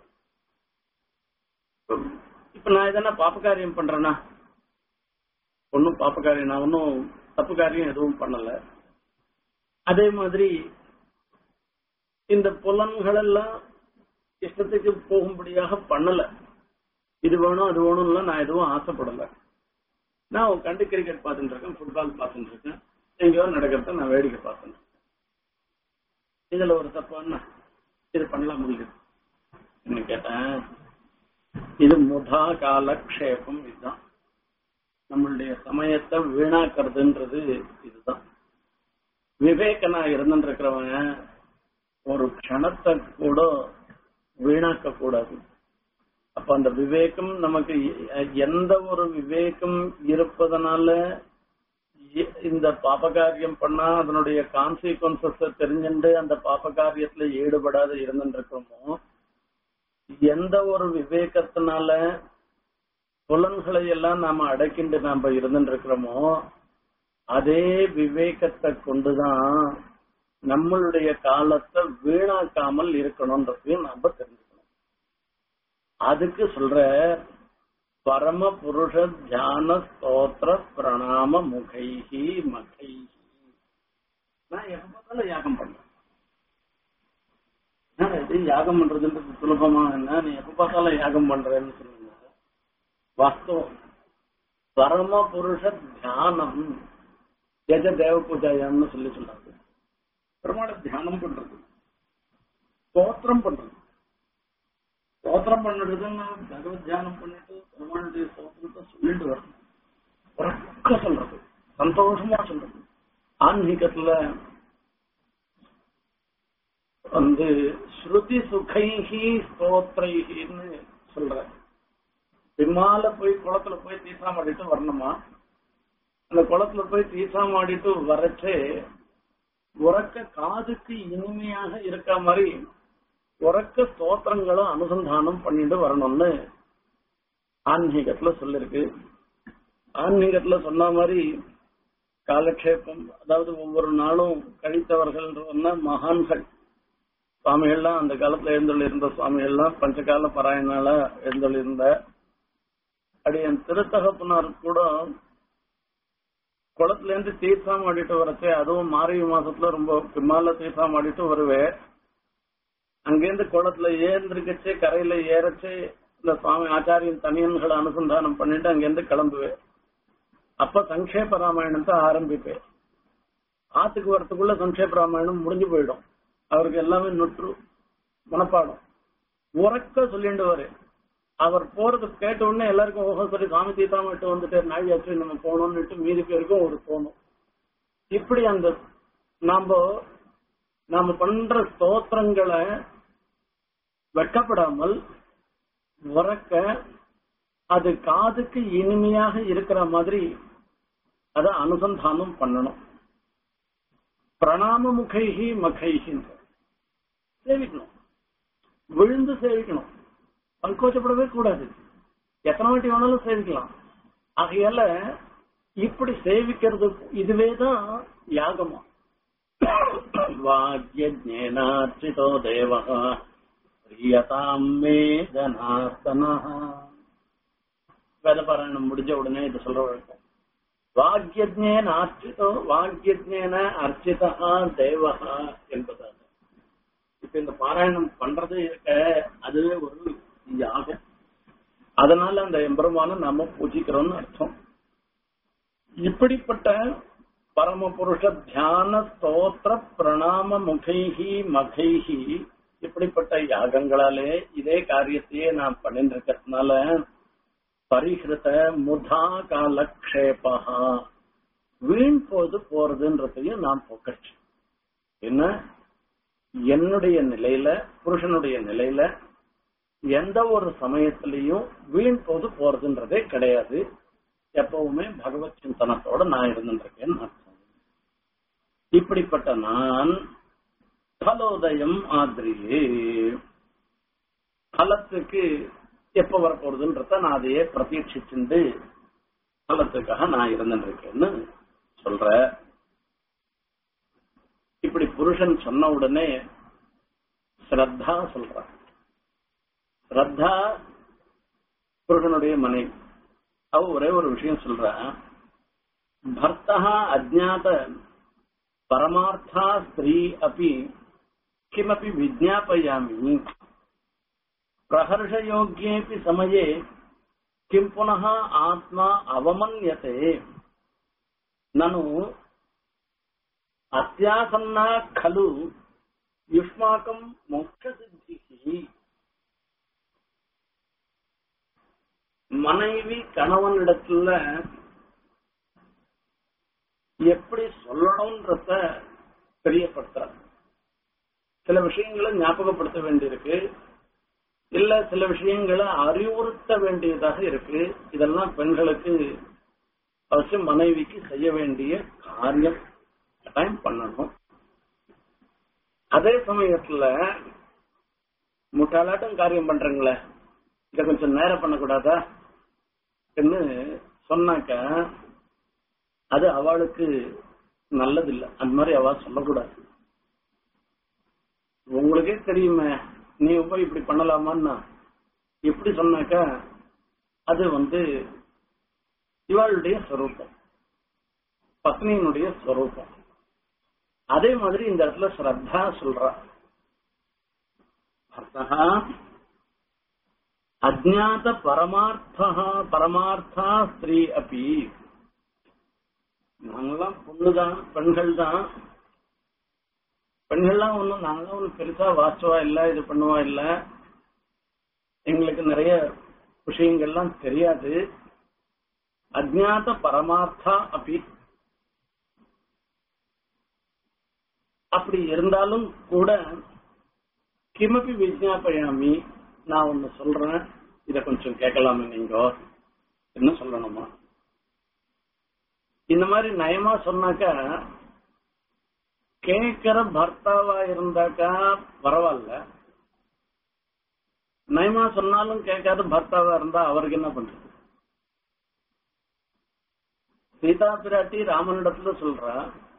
இப்ப நான் எதனா பாப்ப காரியம் பண்றேன்னா ஒன்னும் பாப்ப காரியம் நான் ஒன்னும் தப்பு காரியம் எதுவும் பண்ணல அதே மாதிரி இந்த புலன்கள் எல்லாம் இஷ்டத்துக்கு போகும்படியாக பண்ணல இது வேணும் அது வேணும்ல நான் எதுவும் ஆசைப்படல நான் உட்காந்து கிரிக்கெட் பார்த்துட்டு இருக்கேன் ஃபுட்பால் பார்த்துட்டு இருக்கேன் எங்கேயோ நடக்கிறத நான் வேடிக்கை பார்த்துட்டு இருக்கேன் இதுல ஒரு தப்பான இது பண்ணலாம் முடியுது என்ன கேட்டேன் இது முதா காலக்ஷேபம் இதுதான் நம்மளுடைய சமயத்தை வீணாக்குறதுன்றது இதுதான் விவேகனா இருந்துருக்கிறவன் ஒரு க்ஷணத்தை கூட வீணாக்க கூடாது அப்ப அந்த விவேகம் நமக்கு எந்த ஒரு விவேகம் இருப்பதனால இந்த பாபகாரியம் பண்ணா அதனுடைய கான்சிக்வன்சஸ் தெரிஞ்சுட்டு அந்த பாபகாரியத்துல ஈடுபடாத இருந்துருக்கோமோ எந்த ஒரு விவேகத்தினால புலன்களை எல்லாம் நாம அடக்கிண்டு நாம இருந்துருக்கிறோமோ அதே விவேகத்தை கொண்டுதான் நம்மளுடைய காலத்தை வீணாக்காமல் இருக்கணும்ன்றதையும் நாம தெரிஞ்சுக்கணும் அதுக்கு சொல்ற பரம புருஷ தியான ஸ்தோத்திர பிரணாம முகைஹி மகைஹி நான் எப்ப பார்த்தாலும் யாகம் பண்றேன் இது யாகம் பண்றதுன்றது சுலபமா என்ன நீ எப்ப பார்த்தாலும் யாகம் பண்றேன்னு சொல்லுங்க வாஸ்தவம் பரம புருஷ தியானம் எஜ தேவ பூஜாயான்னு சொல்லி சொல்றாங்க பெருமாளை தியானம் பண்றது ஸ்தோத்திரம் பண்றது ஸ்தோத்திரம் பண்ணுறதுன்னு பகவத் தியானம் பண்ணிட்டு பெருமாளுடைய ஸ்தோத்திரத்தை சொல்லிட்டு வரணும் உறக்க சொல்றது சந்தோஷமா சொல்றது ஆன்மீகத்துல வந்து ஸ்ருதி சுகைஹி ஸ்தோத்ரைஹின்னு சொல்ற பின்னால போய் குளத்துல போய் தீசா மாடிட்டு வரணுமா அந்த குளத்துல போய் தீசா மாடிட்டு வரச்சே உறக்க காதுக்கு இனிமையாக இருக்க மாதிரி உறக்க ஸ்தோத்திரங்களும் அனுசந்தானம் பண்ணிட்டு வரணும்னு ஆன்மீகத்துல சொல்லிருக்கு ஆன்மீகத்துல சொன்ன மாதிரி காலக்ஷேபம் அதாவது ஒவ்வொரு நாளும் கழித்தவர்கள் மகான்கள் சுவாமிகள்லாம் அந்த காலத்துல எழுந்தொழி இருந்த சுவாமிகள்லாம் பஞ்சகால பாராயணால எழுந்தொழி இருந்த அப்படி என் திருத்தகப்பனார் கூட குளத்துல இருந்து தீர்த்தம் ஆடிட்டு வரச்சே அதுவும் மார்கழி மாசத்துல ரொம்ப பின்னால தீர்த்தம் ஆடிட்டு வருவேன் அங்கேருந்து குளத்துல ஏந்திருக்கச்சே கரையில ஏறச்சே இந்த சுவாமி ஆச்சாரியன் தனியன்களை அனுசந்தானம் பண்ணிட்டு அங்கேருந்து கிளம்புவேன் அப்ப சங்கேப ராமாயணத்தை ஆரம்பிப்பேன் ஆத்துக்கு வரத்துக்குள்ள சங்கேப ராமாயணம் முடிஞ்சு போயிடும் அவருக்கு எல்லாமே நுற்று மனப்பாடம் உறக்க சொல்லிட்டு வரு அவர் போறது கேட்ட உடனே எல்லாருக்கும் ஓஹோ சரி சாமி தீர்த்தாம விட்டு வந்துட்டு நாயாச்சு நம்ம போகணும்னுட்டு மீதி பேருக்கும் ஒரு தோணும் இப்படி அந்த நாம நாம பண்ற ஸ்தோத்திரங்களை வெட்கப்படாமல் உறக்க அது காதுக்கு இனிமையாக இருக்கிற மாதிரி அதை அனுசந்தானம் பண்ணணும் பிரணாம முகைஹி மகைஹி சேவிக்கணும் விழுந்து சேவிக்கணும் சங்கோச்சப்படவே கூடாது எத்தனை வாட்டி வேணாலும் சேவிக்கலாம் ஆகையால இப்படி சேவிக்கிறது இதுவே தான் யாகமா வாக்கியஜேனார்ச்சிதோ தேவ பிரியதாம் மே ஜனார்த்தனா வேதபாராயணம் முடிஞ்ச உடனே இது சொல்ற வழக்கம் வாக்கியஜேன ஆர்ச்சிதோ வாக்கியஜேன அர்ச்சிதா தேவஹா என்பதாக இப்ப இந்த பாராயணம் பண்றது இருக்க அதுவே ஒரு யாகம் அதனால அந்த எம்பெருமான நாம பூஜிக்கிறோம்னு அர்த்தம் இப்படிப்பட்ட பரமபுருஷ தியான ஸ்தோத்திர பிரணாம முகைஹி மகைஹி இப்படிப்பட்ட யாகங்களாலே இதே காரியத்தையே நான் பண்ணிட்டு இருக்கிறதுனால பரிகிருத முதா காலக்ஷேபா வீண் போது போறதுன்றதையும் நான் போக்கச்சு என்ன என்னுடைய நிலையில புருஷனுடைய நிலையில எந்த ஒரு சமயத்திலையும் வீண் போது போறதுன்றதே கிடையாது எப்பவுமே பகவத் சிந்தனத்தோட நான் இருந்துருக்கேன் அர்த்தம் இப்படிப்பட்ட நான் பலோதயம் ஆதிரியே பலத்துக்கு எப்ப வரப்போறதுன்றத நான் அதையே பிரதீட்சிச்சுண்டு பலத்துக்காக நான் இருந்துருக்கேன்னு சொல்ற இப்படி புருஷன் சொன்ன உடனே ஸ்ரத்தா சொல்றான் ஸ்ரத்தா புருஷனுடைய மனைவி அவ ஒரே ஒரு விஷயம் சொல்றா பர்த்தா அஜாத பரமார்த்தா ஸ்திரீ அப்படி கிமப்பி விஜாபயாமி பிரஹர்ஷயோக்கியேபி சமயே கிம் புனः ஆத்மா அவமன்யते நனு அத்தியாசன்னா खलु யுஷ்மாக்கம் மோட்சசித்திகி மனைவி கணவனிடத்துல எப்படி சொல்லணும்ன்றத தெரியப்படுத்துறாங்க சில விஷயங்களை ஞாபகப்படுத்த வேண்டியிருக்கு இல்ல சில விஷயங்களை அறிவுறுத்த வேண்டியதாக இருக்கு இதெல்லாம் பெண்களுக்கு அவசியம் மனைவிக்கு செய்ய வேண்டிய காரியம் கட்டாயம் பண்ணணும் அதே சமயத்துல முட்டாளாட்டம் காரியம் பண்றீங்களே இத கொஞ்சம் நேரம் பண்ணக்கூடாதா சொன்னாக்க அது அவளுக்கு நல்லதில்லை அந்த மாதிரி அவ சொல்லக்கூடாது உங்களுக்கே தெரியுமே நீ போய் இப்படி பண்ணலாமான்னா எப்படி சொன்னாக்கா அது வந்து இவளுடைய ஸ்வரூபம் பத்னியினுடைய ஸ்வரூபம் அதே மாதிரி இந்த இடத்துல ஸ்ரத்தா சொல்றா அர்த்தா அஜாத பரமார்த்தா பரமார்த்தா ஸ்திரீ அப்பி நாங்கெல்லாம் பொண்ணுதான் பெண்கள் தான் பெண்கள்லாம் ஒண்ணும் நாங்களாம் ஒன்றும் பெருசா வாசுவா இல்ல இது பண்ணுவா இல்ல எங்களுக்கு நிறைய விஷயங்கள்லாம் தெரியாது அஜாத பரமார்த்தா அப்படி அப்படி இருந்தாலும் கூட கிமப்பி விஜாபயாமி நான் ஒன்னு சொல்றேன் இத கொஞ்சம் கேட்கலாமே நீங்க என்ன சொல்லணுமா இந்த மாதிரி நயமா சொன்னாக்கா கேட்கிற பர்த்தாவா இருந்தாக்கா பரவாயில்ல நயமா சொன்னாலும் கேட்காத பர்த்தாவா இருந்தா அவருக்கு என்ன பண்றது சீதா பிராட்டி ராமனிடத்துல சொல்றா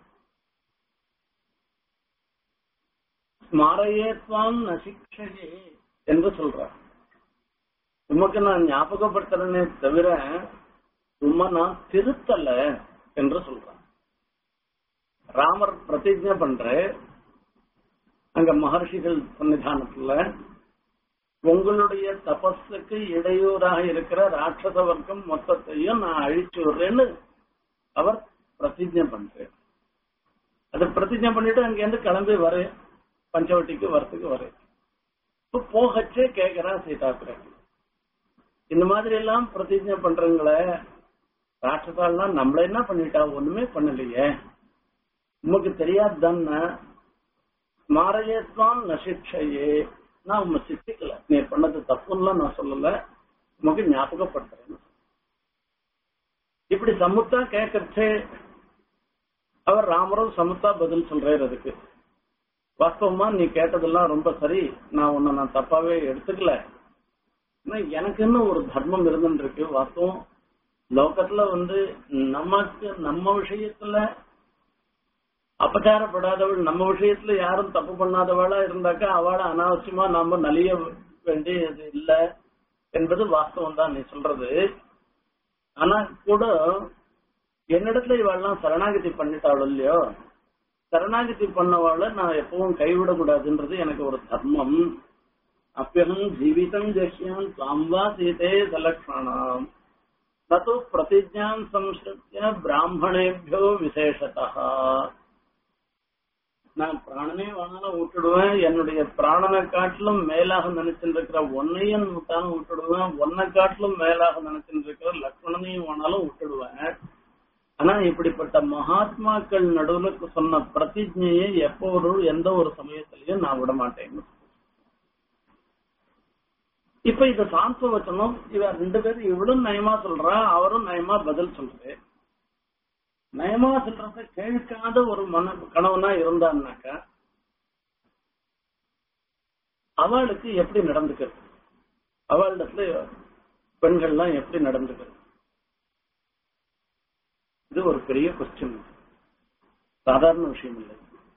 ஸ்மாரையேத்வாம் நசிக்ஷயே என்று சொல்றார் உமக்கு நான் ஞாபகப்படுத்துறேனே தவிர உம்மை நான் திருத்தல என்று சொல்றான் ராமர் பிரதிஜை பண்ற அங்க மகர்ஷிகள் சன்னிதானத்துல உங்களுடைய தபஸுக்கு இடையூறாக இருக்கிற ராட்சச வர்க்கம் மொத்தத்தையும் நான் அழிச்சு விடுறேன்னு அவர் பிரதிஜை பண்றேன் அது பிரதிஜை பண்ணிட்டு அங்க இருந்து கிளம்பி வரேன் பஞ்சவட்டிக்கு வரத்துக்கு வரேன் இப்ப போகச்சே கேக்குறான் சீதா பிராட்டி இந்த மாதிரி எல்லாம் பிரதிஜை பண்றவங்கள ராட்சசாலாம் நம்மள என்ன பண்ணிட்டா ஒண்ணுமே பண்ணலையே உமக்கு தெரியாது தானே ஸ்மாரயத்வான் நசிக்ஷையே நான் உண்மை சித்திக்கல நீ பண்ணது தப்புன்னு நான் சொல்லல உமக்கு ஞாபகப்படுத்துறேன் இப்படி சமுத்தா கேட்கறச்சே அவர் ராமரும் சமுத்தா பதில் சொல்றாரு அதுக்கு வாஸ்தவமா நீ கேட்டதெல்லாம் ரொம்ப சரி நான் உன்னை நான் தப்பாவே எடுத்துக்கல எனக்குன்னு ஒரு தர்மம் இருந்துருக்கு வாஸ்தவம் லோகத்துல வந்து நமக்கு நம்ம விஷயத்துல அபச்சாரப்படாதவள் நம்ம விஷயத்துல யாரும் தப்பு பண்ணாதவளா இருந்தாக்கா அவளை அனாவசியமா நாம நலிய வேண்டியது இல்ல என்பது வாஸ்தவம் தான் நீ சொல்றது ஆனா கூட என்னிடத்துல இவாள்லாம் சரணாகதி பண்ணிட்டாள் இல்லையோ சரணாகதி பண்ணவாள நான் எப்பவும் கைவிடக்கூடாதுன்றது எனக்கு ஒரு தர்மம் அப்பியம் ஜீவிதம் ஜஹ்யான் சாம்வா சீதே சலக்ஷணாம் நது பிரதிஜாம் சம்ஸ்கிருத்திய பிராமணேபியோ விசேஷதா நான் பிராணனே வேணாலும் விட்டுடுவேன் என்னுடைய பிராணனை காட்டிலும் மேலாக நினைச்சுட்டு இருக்கிற ஒன்னையும் விட்டாலும் விட்டுடுவேன் ஒன்னை காட்டிலும் மேலாக நினைச்சுட்டு இருக்கிற லக்ஷ்மணனையும் வேணாலும் விட்டுடுவேன் ஆனா இப்படிப்பட்ட மகாத்மாக்கள் நடுவுல சொன்ன பிரதிஜையை எப்போ ஒரு எந்த ஒரு சமயத்திலையும் நான் விட மாட்டேன் இப்ப இத சாந்த வச்சனும் இவ ரெண்டு பேரும் இவளும் நயமா சொல்றா அவரும் நயமா பதில் சொல்றாரு நயமா சொல்றத கேட்காத ஒரு மன கணவனா இருந்தான்னாக்கா அவளுக்கு எப்படி நடந்துக்கிறது அவளிடத்துல பெண்கள்லாம் எப்படி நடந்துக்கிறது இது ஒரு பெரிய கொஸ்டின் சாதாரண விஷயம் இல்லை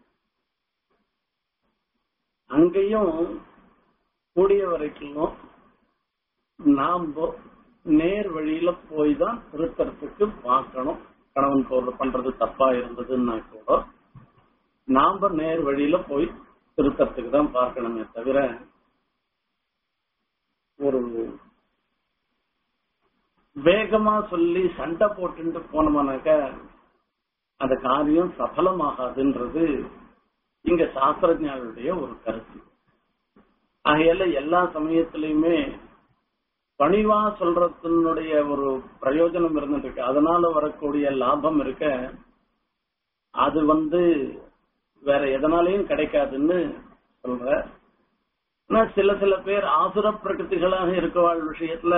அங்கேயும் கூடிய வரைக்கும் நாம நேர் வழியில போய் தான் திருத்தறதுக்கு பார்க்கணும் கணவன் போறது பண்றது தப்பா இருந்ததுன்னா கூட நாம நேர் வழியில போய் திருத்தறதுக்கு தான் பார்க்கணுமே தவிர ஒரு வேகமா சொல்லி சண்டை போட்டுட்டு போனோம்னாக்க அந்த காரியம் சபலமாகாதுன்றது இங்க சாஸ்திரஜானுடைய ஒரு கருத்து ஆகையால எல்லா சமயத்திலையுமே பணிவா சொல்றதுனுடைய ஒரு பிரயோஜனம் இருந்துருக்கு அதனால வரக்கூடிய லாபம் இருக்க அது வந்து வேற எதனாலையும் கிடைக்காதுன்னு சொல்ற ஆனா சில சில பேர் ஆசுர பிரகிருதிகளாக இருக்கவாள் விஷயத்துல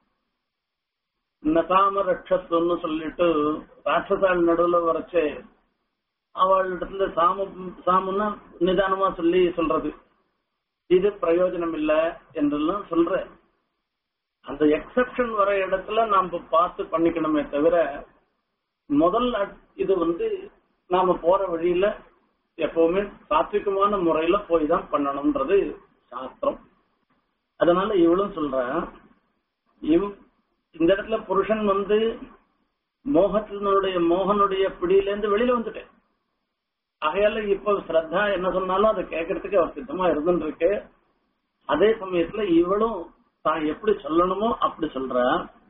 நகாம ரட்சஸ்ன்னு சொல்லிட்டு ராட்சசால் நடுவுல வரைச்சு அவள் இடத்துல சாம சாமுன்னா நிதானமா சொல்லி சொல்றது இது பிரயோஜனம் இல்ல என்றெல்லாம் சொல்ற அந்த எக்ஸப்ஷன் வர இடத்துல நாம பார்த்து பண்ணிக்கணுமே தவிர முதல் இது வந்து நாம போற வழியில எப்பவுமே சாத்விகமான முறையில போய் தான் பண்ணணும்ன்றது சாஸ்திரம் அதனால இவளும் சொல்ற இவ் இந்த இடத்துல புருஷன் வந்து மோகத்தினுடைய மோகனுடைய பிடியிலேருந்து வெளியில வந்துட்டேன் ஆகையால இப்ப ஸ்ரத்தா என்ன சொன்னாலும் அதை கேட்கறதுக்கு அவர் சித்தமா இருந்துருக்கு அதே சமயத்துல இவளும் தான் எப்படி சொல்லணுமோ அப்படி சொல்ற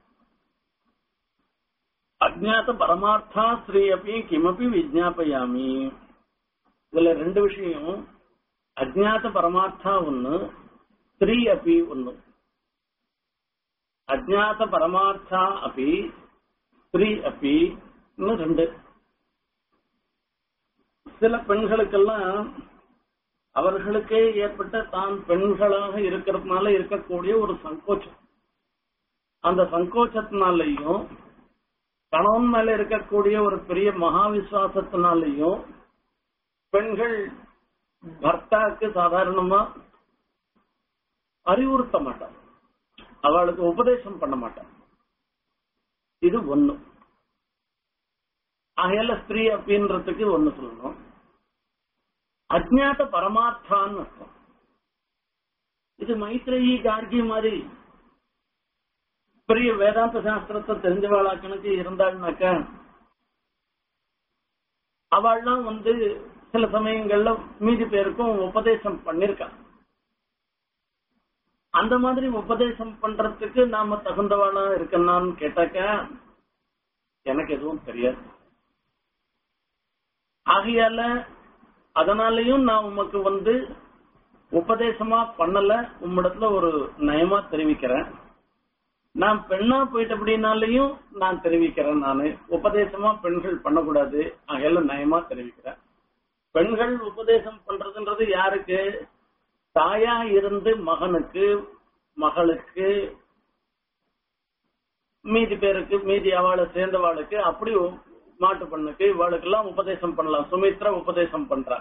அஜ்ஞாத பரமார்த்தா ஸ்ரீ அப்படி கிமப்பி விஜாபயாமி இதுல ரெண்டு விஷயம் அஜ்ஞாத பரமார்த்தா ஒண்ணு ஸ்ரீ அப்படி ஒண்ணு அஜ்ஞாத பரமார்த்தா அப்படி ஸ்ரீ அப்படி ரெண்டு சில பெண்களுக்கெல்லாம் அவர்களுக்கே ஏற்பட்ட தான் பெண்களாக இருக்கிறதுனால இருக்கக்கூடிய ஒரு சங்கோச்சம் அந்த சங்கோச்சத்தினாலையும் கணவன் மேல இருக்கக்கூடிய ஒரு பெரிய மகா விசுவாசத்தினாலையும் பெண்கள் பர்த்தாக்கு சாதாரணமா அறிவுறுத்த மாட்டார் அவளுக்கு உபதேசம் பண்ண மாட்டார் இது ஒண்ணு ஆகையால ஸ்திரீ அப்படின்றதுக்கு ஒண்ணு சொல்லணும் அஜ்ஞாத பரமார்த்தான்னு அர்த்தம் இது மைத்ரேயி கார்கி மாதிரி பெரிய வேதாந்த சாஸ்திரத்தை தெரிஞ்சவாளா கணக்கு இருந்தாள்னாக்க அவள்லாம் வந்து சில சமயங்கள்ல மீதி பேருக்கும் உபதேசம் பண்ணிருக்கா அந்த மாதிரி உபதேசம் பண்றதுக்கு நாம தகுந்தவாளா இருக்கணும்னு கேட்டாக்க எனக்கு எதுவும் தெரியாது ஆகையால அதனாலயும் நான் உமக்கு வந்து உபதேசமா பண்ணல உம்மிடத்துல ஒரு நயமா தெரிவிக்கிறேன் நான் பெண்ணா போயிட்டபடினாலையும் நான் தெரிவிக்கிறேன் நானு உபதேசமா பெண்கள் பண்ணக்கூடாது ஆகையால நயமா தெரிவிக்கிறேன் பெண்கள் உபதேசம் பண்றதுன்றது யாருக்கு தாயா இருந்து மகனுக்கு மகளுக்கு மீதி பேருக்கு மீதி அவளை சேர்ந்தவாளுக்கு அப்படி மாட்டு பண்ணுக்கு இவாளுக்கெல்லாம் உபதேசம் பண்ணலாம் சுமித்ரா உபதேசம் பண்றா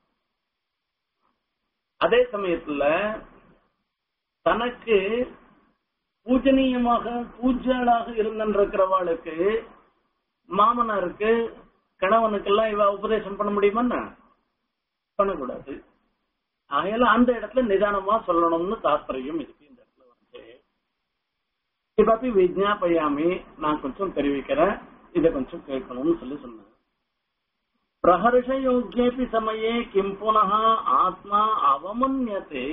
அதே சமயத்துல தனக்கு பூஜனீயமாக பூஜ்யாளாக இருந்திருக்கிறவாளுக்கு மாமனாருக்கு கணவனுக்கெல்லாம் இவ உபதேசம் பண்ண முடியுமா பண்ணக்கூடாது ஆகையால அந்த இடத்துல நிதானமா சொல்லணும்னு தாத்பரியம் இருக்கு இந்த இடத்துல வந்து இப்ப விஜாபயாமி நான் கொஞ்சம் தெரிவிக்கிறேன் இதை கொஞ்சம் கேட்கணும்னு சொல்லி சொன்னேன் பிரஹர்ஷ யோக்கியபி சமயே கிம் புனः ஆத்மா அவமன்யத்தே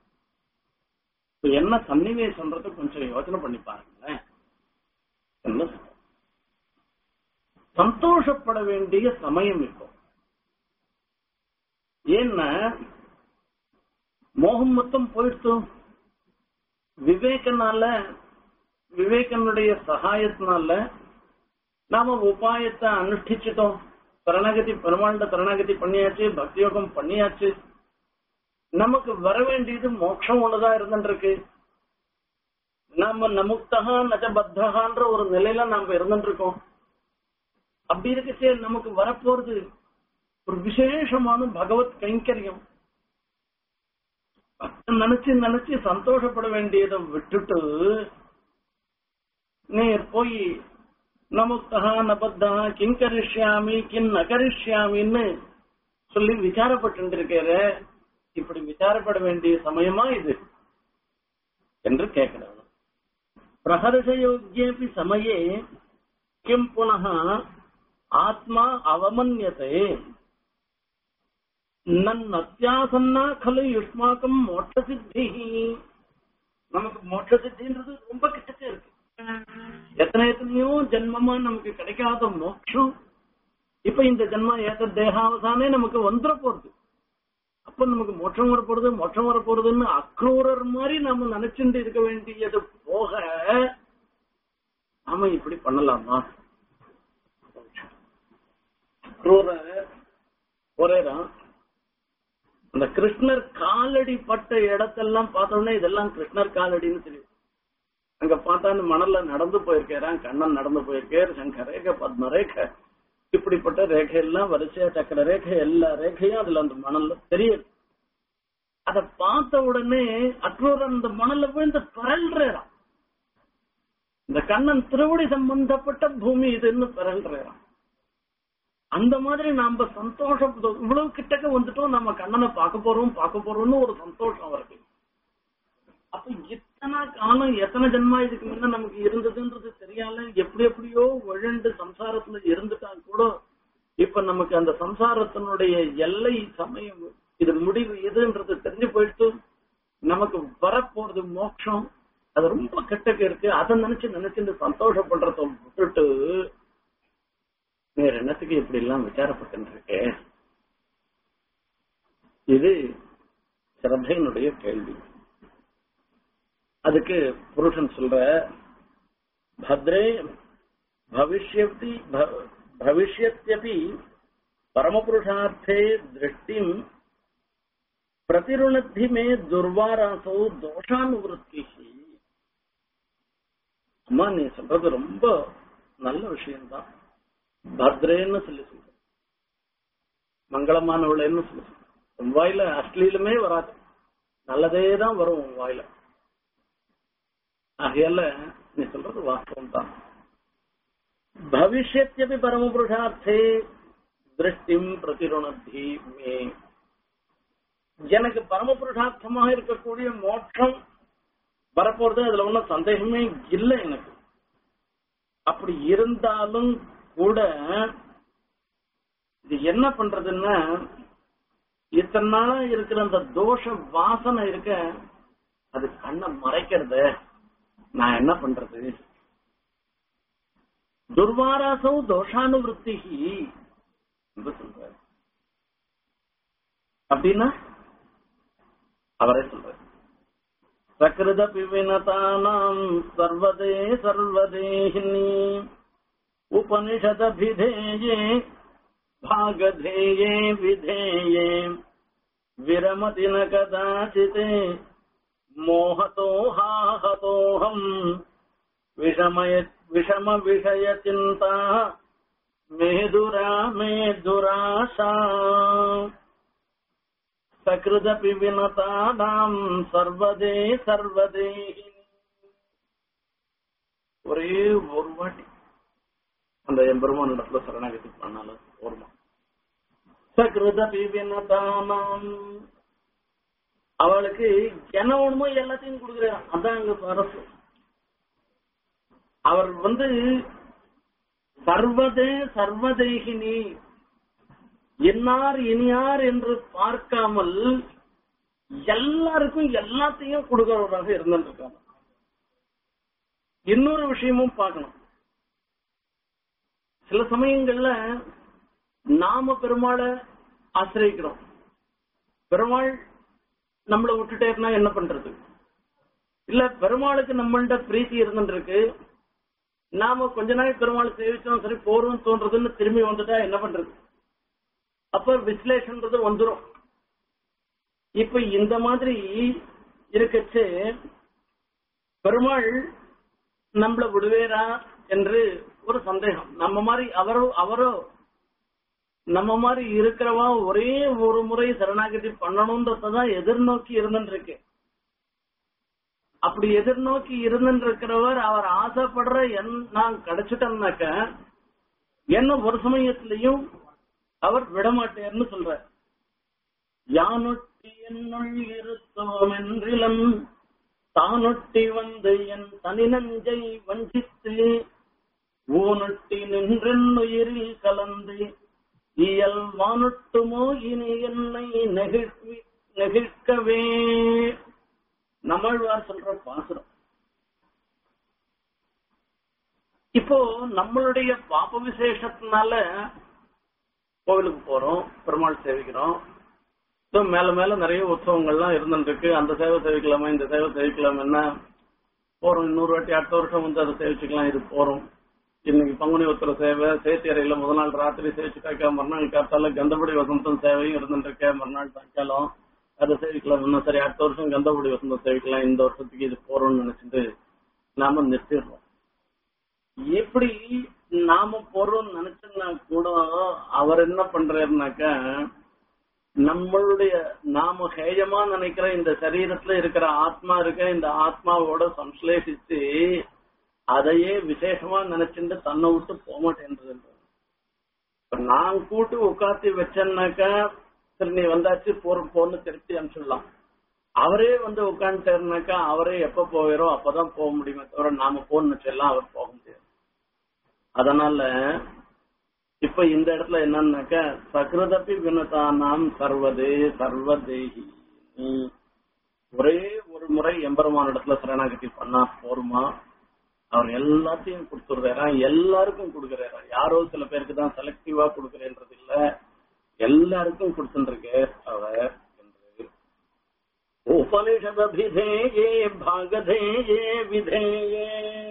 என்ன சன்னிவேசம்ன்றது கொஞ்சம் யோசனை பண்ணி பாருங்களேன் என்ன சொல்ற? சந்தோஷப்பட வேண்டிய சமயம் இப்போ ஏன்னா மோகம் மொத்தம் போயிடுத்து விவேகனால விவேகனுடைய சகாயத்தினால நாம உபாயத்தை அனுஷ்டிச்சிட்டோம் சரணாகதி பெருமாண்ட சரணாகதி பண்ணியாச்சு பக்தியோகம் பண்ணியாச்சு நமக்கு வர வேண்டியது மோட்சம் ஒண்ணுதான் இருந்துருக்கு நாம நமுக்தகா நஜபத்தகான்ற ஒரு நிலையில நாம இருந்துட்டு இருக்கோம் அப்படி இருக்கச்சே நமக்கு வரப்போறது ஒரு விசேஷமான பகவத் கைங்கரியம் நினைச்சு நினைச்சு சந்தோஷப்பட வேண்டியதை விட்டுட்டு நீர் போய் நமுக்தகா நபத்தகா கிங் கரிஷ்யாமி கின் நகரிஷ்யாமின்னு சொல்லி விசாரப்பட்டு இருக்கிற இப்படி விசாரப்பட வேண்டிய சமயமா இது என்று கேட்கிறார் பிரஹர்ஷயோக்கியபி சமயே கிம் புனः ஆத்மா அவமன்யத்தை நன் அத்தியாசன்னா கலு யுஷ்மாக்கம் மோட்ச சித்தி நமக்கு மோட்ச சித்தின்றது ரொம்ப கிட்டத்தே இருக்கு எத்தனை எத்தனையோ ஜென்மமா நமக்கு கிடைக்காத மோட்சம் இப்ப இந்த ஜென்மம் ஏத்த தேகாவசானே நமக்கு வந்துட போறது அப்ப நமக்கு மோட்சம் வரப்போறது மோட்சம் வரப்போறதுன்னு அக்ரூரர் மாதிரி நாம நினைச்சுட்டு இருக்க வேண்டியது போக நாம இப்படி பண்ணலாமா அக்ரூரர் ஒரேதான் அந்த கிருஷ்ணர் காலடி பட்ட இடத்தெல்லாம் பார்த்தோம்னா இதெல்லாம் கிருஷ்ணர் காலடின்னு தெரியும் அங்க பார்த்தா அந்த மணல்ல நடந்து போயிருக்காராம் கண்ணன் நடந்து போயிருக்கார் சங்க ரேகை பத்ம ரேகை இப்படிப்பட்ட ரேகை எல்லாம் வரிசையா சக்கர ரேகை எல்லா ரேகையும் அதுல அந்த மணல்ல தெரியுது அத பார்த்த உடனே அக்ரூர் அந்த மணல்ல விழுந்து பரல்றாராம் இந்த கண்ணன் திருவடி சம்பந்தப்பட்ட பூமி இதுன்னு பரல்றாராம் அந்த மாதிரி நாம சந்தோஷம் இவ்வளவு கிட்டக்க வந்துட்டோம் நம்ம கண்ணனை பார்க்க போறோம் பார்க்க போறோம்னு ஒரு சந்தோஷம் வருது அப்ப எத்தனை காலம் எத்தனை ஜென்மா இதுக்கு முன்ன நமக்கு இருந்ததுன்றது தெரியால எப்படி எப்படியோ விழண்டு சம்சாரத்துல இருந்துட்டா கூட இப்ப நமக்கு அந்த சம்சாரத்தினுடைய எல்லை சமயம் இது முடிவு எதுன்றது தெரிஞ்சு போயிட்டு நமக்கு வரப்போறது மோட்சம் அது ரொம்ப கெட்டக்க இருக்கு அதை நினைச்சு நினைச்சு சந்தோஷப்படுறத விட்டுட்டு வேற என்னத்துக்கு இப்படி எல்லாம் விசாரப்பட்டு இருக்கே இது சிரத்தையினுடைய கேள்வி அதுக்கு புருஷன் சொல்ற பத்ரே பவிஷ்யத்தி பவிஷ்யத்யபி பரமபுருஷார்த்தே திருஷ்டிம் பிரதிருணத்தி மே துர்வாராசோ தோஷானுவருத்தி அம்மா நீ சொல்றது ரொம்ப நல்ல விஷயம்தான் பத்ரேன்னு சொல்லி சொல்ற மங்களமானவளேன்னு சொல்லி சொல்ற உன் வாயில அஸ்லீலுமே வராது நல்லதே தான் வரும் உன் வாயில ஆகையால நீ சொல்றது வாஸ்தவம் தான் பவிஷ்யத்யபி பரமபுருஷார்த்தே திருஷ்டிம் பிரதிருணத்தி மே எனக்கு பரமபுருஷார்த்தமாக இருக்கக்கூடிய மோட்சம் வரப்போறது அதுல ஒன்றும் சந்தேகமே இல்லை எனக்கு அப்படி இருந்தாலும் கூட இது என்ன பண்றதுன்னா இத்தனை நாளா இருக்கிற அந்த தோஷ வாசனை இருக்க அது கண்ணை மறைக்கிறது நான் என்ன பண்றது துர்வாராசோ தோஷானுவருத்தி என்று சொல்ற அப்படின்னா அவரே சொல்றார் சகிருதபி வினதானாம் சர்வதே சர்வதேஹினி उपनिषदभिधेये भागधेये विधेये विरमति न कदाचित् मोहतो हाहतोऽहम् विषमय विषमविषयचिन्ता मेदुरा मेदुराशा सकृदपि विनतानाम् सर्वदे सर्वदेहि ஒரே ஒரு வாட்டி அந்த எம்பெருமான் இடத்துல சரணாகதி பண்ணாலும் ஓர்மா சகிருதபி வினதானாம் அவளுக்கு என்ன வேணுமோ எல்லாத்தையும் கொடுக்குறான் அதான் அங்க அரசு அவர் வந்து சர்வதே சர்வதேகினி இன்னார் இனியார் என்று பார்க்காமல் எல்லாருக்கும் எல்லாத்தையும் கொடுக்கிறவராக இருந்துட்டு இருக்காங்க இன்னொரு விஷயமும் பார்க்கணும் சில சமயங்கள்ல நாம பெருமாளை ஆசிரியக்கிறோம் பெருமாள் நம்மள விட்டுட்டேன்னா என்ன பண்றது இல்ல பெருமாளுக்கு நம்மள்ட பிரீத்தி இருந்துருக்கு நாம கொஞ்ச நாள் பெருமாள் சேவிச்சோம் சரி போறோம் தோன்றதுன்னு திரும்பி வந்துட்டா என்ன பண்றது அப்ப விஸ்லேஷன்றது வந்துரும் இப்ப இந்த மாதிரி இருக்கச்சு பெருமாள் நம்மள விடுவேரா என்று ஒரு சந்தேகம் நம்ம மாதிரி அவரோ அவரோ நம்ம மாதிரி இருக்கிறவா ஒரே ஒரு முறை சரணாகதி பண்ணணும்ன்றதான் எதிர்நோக்கி இருந்துருக்கு அப்படி எதிர்நோக்கி இருந்துட்டு இருக்கிறவர் அவர் ஆசைப்படுற என் நான் கிடைச்சிட்டேன்னாக்க என்ன ஒரு சமயத்திலையும் அவர் விடமாட்டேர்னு சொல்ற யானொட்டி என்னுள் இருத்தோம் என்றிலம் தானொட்டி வந்து என் தனி நஞ்சை வஞ்சித்து ஊனொட்டி நின்றென்னுயிரில் கலந்து இயல் வானொட்டுமோ இனி என்னை நெகிழ்வி நெகிழ்க்கவே நம்மழ்வார் சொல்ற பாசுரம் இப்போ நம்மளுடைய பாப விசேஷத்தினால கோவிலுக்கு போறோம் பெருமாள் சேவிக்கிறோம் இதோ மேல மேல நிறைய உற்சவங்கள்லாம் இருந்துட்டு இருக்கு அந்த சேவை சேவிக்கலாமா இந்த சேவை சேவிக்கலாமா போறோம் இன்னொரு வாட்டி அடுத்த வருஷம் வந்து அதை சேவிச்சுக்கலாம் இது போறோம் இன்னைக்கு பங்குனி உத்தர சேவை சேத்தி அறையில முதல் நாள் ராத்திரி சேவிச்சுட்டாக்கா மறுநாள் காத்தால கந்தபடி வசந்தம் சேவையும் இருந்துட்டு இருக்க மறுநாள் சாயங்காலம் அதை சேவிக்கலாம் இன்னும் சரி அடுத்த வருஷம் கந்தபடி வசந்தம் சேவிக்கலாம் இந்த வருஷத்துக்கு இது போறோம்னு நினைச்சிட்டு நாம நிறுத்திடுறோம் எப்படி நாம போறோம்னு நினைச்சோம்னா கூட அவர் என்ன பண்றாருனாக்கா நம்மளுடைய நாம ஹேயமா நினைக்கிற இந்த சரீரத்துல இருக்கிற ஆத்மா இருக்க இந்த ஆத்மாவோட சம்ஸ்லேஷிச்சு அதையே விசேஷமா நினைச்சுட்டு தன்னை விட்டு போக மாட்டேன்றது இப்ப நான் கூட்டு உட்காந்து வச்சேன்னாக்கா சரி நீ வந்தாச்சு போற போன்னு திருப்பி அனுப்பிச்சிடலாம் அவரே வந்து உட்காந்துட்டாருனாக்கா அவரே எப்ப போகிறோம் அப்பதான் போக முடியுமே தவிர நாம போன்னு வச்சிடலாம் அவர் போக முடியாது அதனால இப்ப இந்த இடத்துல என்னன்னாக்கா சகிருதப்பி வினதானாம் சர்வதே சர்வதேகி நீ ஒரே ஒரு முறை எம்பெருமான இடத்துல சரணாகதி பண்ணா போருமா அவர் எல்லாத்தையும் கொடுத்துடுறாரா எல்லாருக்கும் கொடுக்கறாரா யாரோ சில பேருக்கு தான் செலக்டிவா கொடுக்கறேன்றது இல்ல எல்லாருக்கும் கொடுத்துருக்கே அவர் என்று உபனிஷதபிதேயே பாகதேயே விதேயே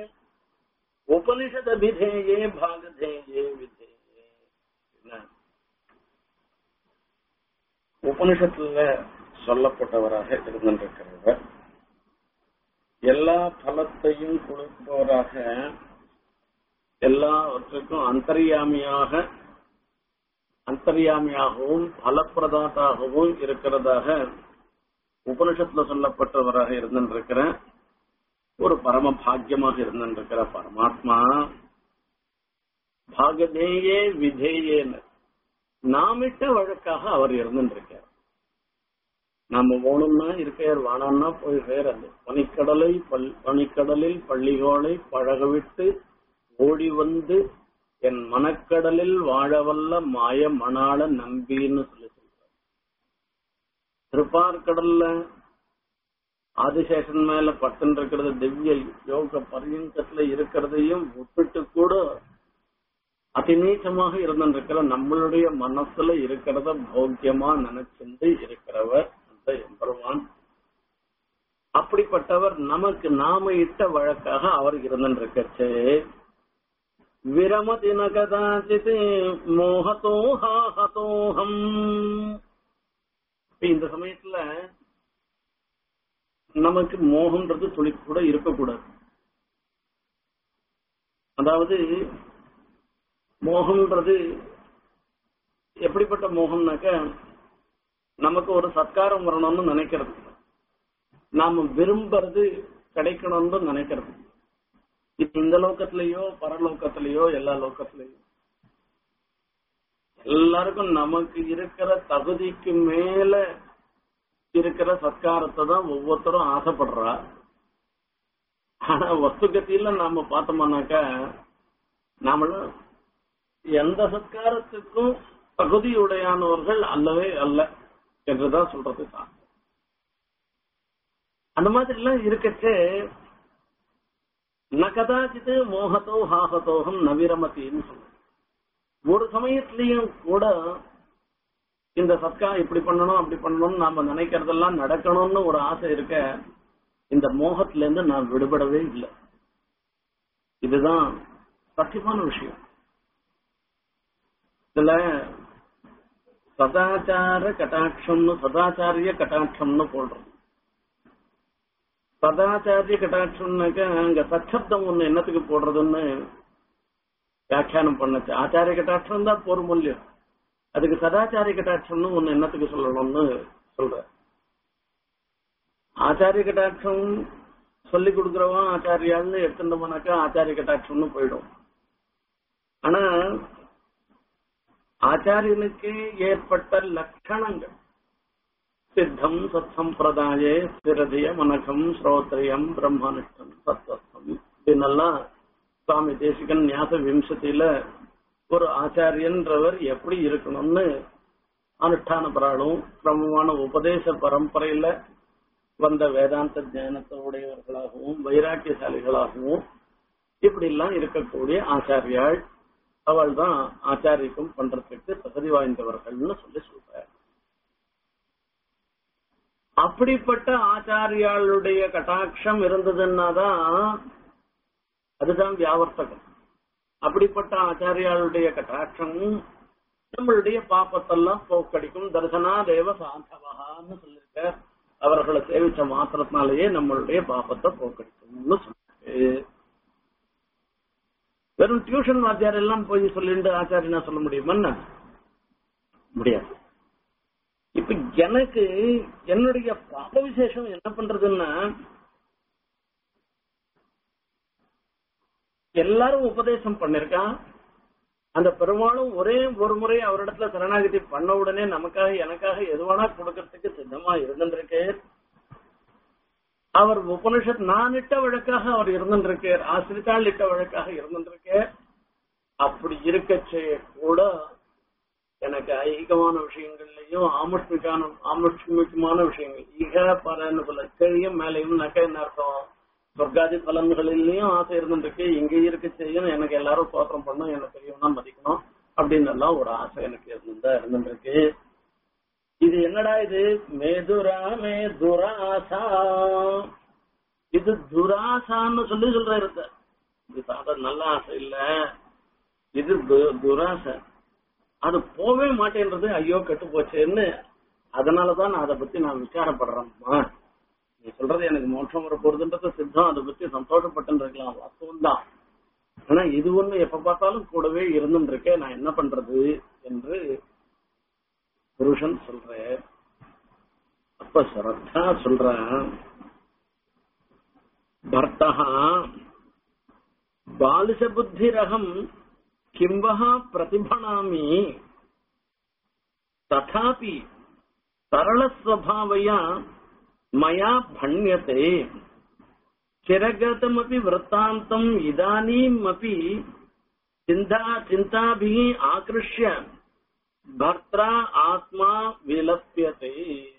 உபனிஷதபிதேயே பாகதேயே விதேயே என்ன உபனிஷத்துல சொல்லப்பட்டவராக இருந்திருக்கிறவர் எல்லா பலத்தையும் கொடுப்பவராக எல்லாவற்றுக்கும் அந்தர்யாமியாக அந்தர்யாமியாகவும் பலப்பிரதாத்தாகவும் இருக்கிறதாக உபனிஷத்துல சொல்லப்பட்டவராக இருந்திருக்கிற ஒரு பரம பாக்கியமாக இருந்திருக்கிற பரமாத்மா பாகதேயே விதேயேன்னு நாமிட்ட வழக்காக அவர் இருந்திருக்கார் நம்ம போகணும்னா இருக்கையார் வானான்னா போய் சேராது பனிக்கடலை பல் பனிக்கடலில் பள்ளிகோளை பழகவிட்டு ஓடி வந்து என் மனக்கடலில் வாழவல்ல மாய மணாள நம்பின்னு சொல்லி சொல்றார் திருப்பார்கடல்ல ஆதிசேஷன் மேல பட்டன் இருக்கிறது திவ்ய யோக பரியங்கத்துல இருக்கிறதையும் விட்டுட்டு கூட அதிநீச்சமாக இருந்திருக்கிற நம்மளுடைய மனசுல இருக்கிறத போக்கியமா நினைச்சிருந்து இருக்கிறவர் அந்த எம்பெருமான் அப்படிப்பட்டவர் நமக்கு நாம இட்ட வழக்காக அவர் இருந்திருக்கச்சு விரமதி நகதாச்சித் மோகத்தோஹாஹதோஹம் இந்த சமயத்துல நமக்கு மோகம்ன்றது துளி கூட இருக்கக்கூடாது அதாவது மோகம்ன்றது எப்படிப்பட்ட மோகம்னாக்க நமக்கு ஒரு சத்காரம் வரணும்னு நினைக்கிறது நாம விரும்புறது கிடைக்கணும்னு நினைக்கிறது இது இந்த லோக்கத்திலேயோ பரலோக்கத்திலேயோ எல்லா லோக்கத்திலேயோ எல்லாருக்கும் நமக்கு இருக்கிற தகுதிக்கு மேல இருக்கிற சத்காரத்தை தான் ஒவ்வொருத்தரும் ஆசைப்படுறா ஆனா வஸ்துகத்தில நாம பார்த்தோம்னாக்கா நாமளும் எந்த சத்காரத்துக்கும் தகுதியுடையானவர்கள் அல்லவே அல்ல என்றுதான் சொல்றது தான் அந்த மாதிரி எல்லாம் இருக்கச்சு ந கதாச்சித்து மோகத்தோ ஹாகத்தோகம் நவிரமத்தின்னு சொல்ற ஒரு சமயத்திலையும் கூட இந்த சத்கா இப்படி பண்ணணும் அப்படி பண்ணணும்னு நாம நினைக்கிறதெல்லாம் நடக்கணும்னு ஒரு ஆசை இருக்க இந்த மோகத்துல இருந்து நான் விடுபடவே இல்லை இதுதான் சத்தியமான விஷயம் இதுல சதாச்சார கட்டாட்சம்னு சதாச்சாரிய கட்டாட்சம்னு போடுறோம் சதாச்சாரிய கட்டாட்சம்னாக்க அங்க சச்சப்தம் ஒண்ணு என்னத்துக்கு போடுறதுன்னு வியாக்கியானம் பண்ணுச்சு ஆச்சாரிய கட்டாட்சம் தான் போர் மூல்யம் அதுக்கு சதாச்சாரிய கட்டாட்சம்னு ஒண்ணு என்னத்துக்கு சொல்லணும்னு சொல்ற ஆச்சாரிய கட்டாட்சம் சொல்லி கொடுக்குறவன் ஆச்சாரியால்னு எடுத்துட்டோம்னாக்கா ஆச்சாரிய கட்டாட்சம்னு போயிடும் ஆனா ஆச்சாரியனுக்கு ஏற்பட்ட லட்சணங்கள் சித்தம் சத் சம்பிரதாய ஸ்திரதிய மனகம் ஸ்ரோத்ரியம் பிரம்மனிஷ்டம் சத்வஸ்தம் இதெல்லாம் சுவாமி தேசிகன் ஞாச விம்சத்தில ஒரு ஆச்சாரியன்றவர் எப்படி இருக்கணும்னு அனுஷ்டான பராளும் கிரமமான உபதேச பரம்பரையில வந்த வேதாந்த ஞானத்தை உடையவர்களாகவும் வைராக்கியசாலிகளாகவும் இப்படி எல்லாம் இருக்கக்கூடிய ஆச்சாரியாள் அவள் தான் ஆச்சாரியம் பண்றதுக்கு தகுதி வாய்ந்தவர்கள்னு சொல்லி சொல்ற அப்படிப்பட்ட ஆச்சாரியாளுடைய கட்டாட்சம் இருந்ததுன்னா தான் அதுதான் வியாவர்த்தகம் அப்படிப்பட்ட ஆச்சாரியாளுடைய கட்டாட்சம் நம்மளுடைய பாப்பத்தெல்லாம் போக்கடிக்கும் தரிசனா தேவ சாந்தவகான்னு சொல்லியிருக்க அவர்களை சேவிச்ச மாத்திரத்தினாலேயே நம்மளுடைய பாப்பத்தை போக்கடிக்கும்னு சொல்லிருக்கு வெறும் டியூஷன் வாத்தியார் எல்லாம் போய் சொல்லிட்டு ஆச்சாரியனா சொல்ல முடியுமா முடியாது இப்ப எனக்கு என்னுடைய பாப விசேஷம் என்ன பண்றதுன்னா எல்லாரும் உபதேசம் பண்ணிருக்கான் அந்த பெருமாளும் ஒரே ஒரு முறை அவரிடத்துல சரணாகதி பண்ண உடனே நமக்காக எனக்காக எதுவானா கொடுக்கறதுக்கு சித்தமா இருந்துருக்கு அவர் உபனிஷத் நான் இட்ட வழக்காக அவர் இருந்திருக்கார் ஆசிரித்தாள் இட்ட வழக்காக இருந்திருக்கார் அப்படி இருக்கச்சே கூட எனக்கு ஐகமான விஷயங்கள்லயும் ஆமுஷ்மிக்கான ஆமுஷ்மிகமான விஷயங்கள் ஈக பலன்னு சொல்ல கீழையும் மேலையும் நக்க என்ன அர்த்தம் சொர்க்காதி பலன்களிலையும் ஆசை இருந்துருக்கு இங்க இருக்க செய்யும் எனக்கு எல்லாரும் சோத்திரம் பண்ணும் எனக்கு பெரியவனா மதிக்கணும் அப்படின்னு எல்லாம் ஒரு ஆசை எனக்கு இருந்துதான் இருந்துருக்கு இது என்னடா இது மேதுரா மே துராசா இது துராசான்னு சொல்லி சொல்ற இருக்க இது சாதாரண நல்ல ஆசை இல்ல இது து- துராசை அது போவே மாட்டேன்றது ஐயோ கெட்டு போச்சேன்னு அதனாலதான் நான் அதை பத்தி நான் விசாரப்படுறேன்மா நீ சொல்றது எனக்கு மோட்சம் வர போறதுன்றது சித்தம் அதை பத்தி சந்தோஷப்பட்டு இருக்கலாம் வாஸ்தவம் தான் ஆனா இது ஒண்ணு எப்ப பார்த்தாலும் கூடவே இருந்துட்டு இருக்கேன் நான் என்ன பண்றது என்று புருஷன் சொல்ற அப்ப ஸ்ரத்தா சொல்றான் பர்த்தா பாலிச புத்திரகம் கிம்பஹா பிரதிபணாமி ததாபி சரளஸ்வபாவயா மயா भण्यते चिरगतमपि वृत्तान्तम् इदानीमपि चिन्ता चिन्ताभिः आकृष्य भर्त्रा आत्मा विलप्यते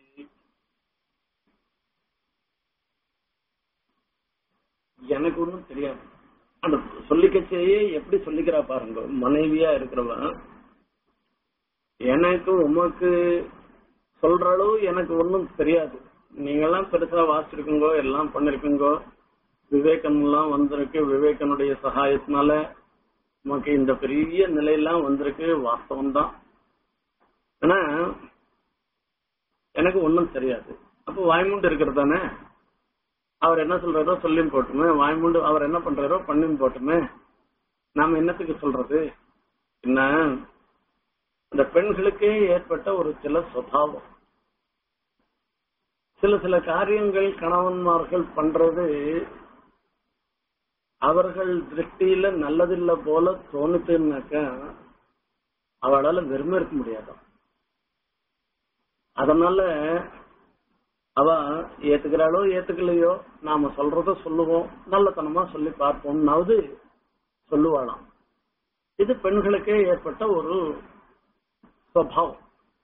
எனக்கு ஒண்ணும் தெரியாது அந்த சொல்லிக்கச்சேயே எப்படி சொல்லிக்கிறா பாருங்க மனைவியா இருக்கிறவன் எனக்கு உமக்கு சொல்ற அளவு எனக்கு ஒண்ணும் தெரியாது நீங்கெல்லாம் பெருசா வாசிச்சிருக்கீங்கோ எல்லாம் பண்ணிருக்கீங்கோ விவேகம் எல்லாம் வந்திருக்கு விவேகனுடைய சகாயத்தினால நமக்கு இந்த பெரிய நிலையெல்லாம் வந்திருக்கு வாஸ்தவம் தான் ஆனா எனக்கு ஒண்ணும் தெரியாது அப்போ வாய்மூண்டு இருக்கிறது தானே அவர் என்ன சொல்றாரோ சொல்லியும் போட்டுமே வாய்மூண்டு அவர் என்ன பண்றாரோ பண்ணியும் போட்டுமே நாம என்னத்துக்கு சொல்றது என்ன இந்த பெண்களுக்கே ஏற்பட்ட ஒரு சில சுபாவம் சில சில காரியங்கள் கணவன்மார்கள் பண்றது அவர்கள் திருஷ்டியில நல்லதில்ல போல தோணுச்சுன்னாக்கா அவளால வெறுமை இருக்க முடியாதாம் அதனால அவ ஏத்துக்கிறாளோ ஏத்துக்கலையோ நாம சொல்றத சொல்லுவோம் நல்லத்தனமா சொல்லி பார்ப்போம்னாவது சொல்லுவாளாம் இது பெண்களுக்கே ஏற்பட்ட ஒரு சுவாவம்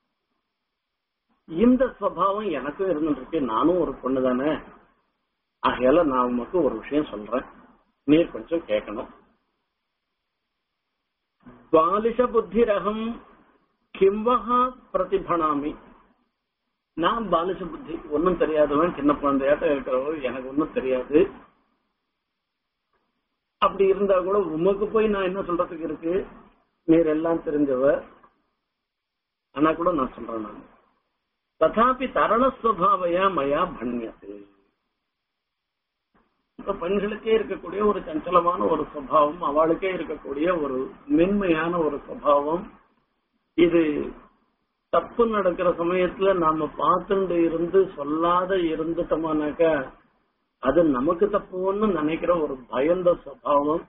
இந்த சுவாவம் எனக்கும் இருந்துருக்கு நானும் ஒரு பொண்ணு தானே ஆகையால நான் உமக்கு ஒரு விஷயம் சொல்றேன் நீர் கொஞ்சம் கேட்கணும் பாலிஷ புத்திரகம் கிம்பகா பிரதிபனாமி நான் பாலிச புத்தி ஒன்னும் தெரியாதவன் சின்ன குழந்தையாட்ட இருக்கிறவன் எனக்கு ஒன்னும் தெரியாது அப்படி இருந்தா கூட உமக்கு போய் நான் என்ன சொல்றதுக்கு இருக்கு நீர் எல்லாம் தெரிஞ்சவ ஆனா கூட நான் சொல்றேன் நான் ததாபி தரணஸ்வபாவையா மயா பண்யது இப்ப பெண்களுக்கே இருக்கக்கூடிய ஒரு சஞ்சலமான ஒரு சுவாவம் அவளுக்கே இருக்கக்கூடிய ஒரு மென்மையான ஒரு சுவாவம் இது தப்பு நடக்கிற சமயத்துல நாம பார்த்துட்டு இருந்து சொல்லாத இருந்துட்டோமானாக்க அது நமக்கு தப்புன்னு நினைக்கிற ஒரு பயந்த சுவாவம்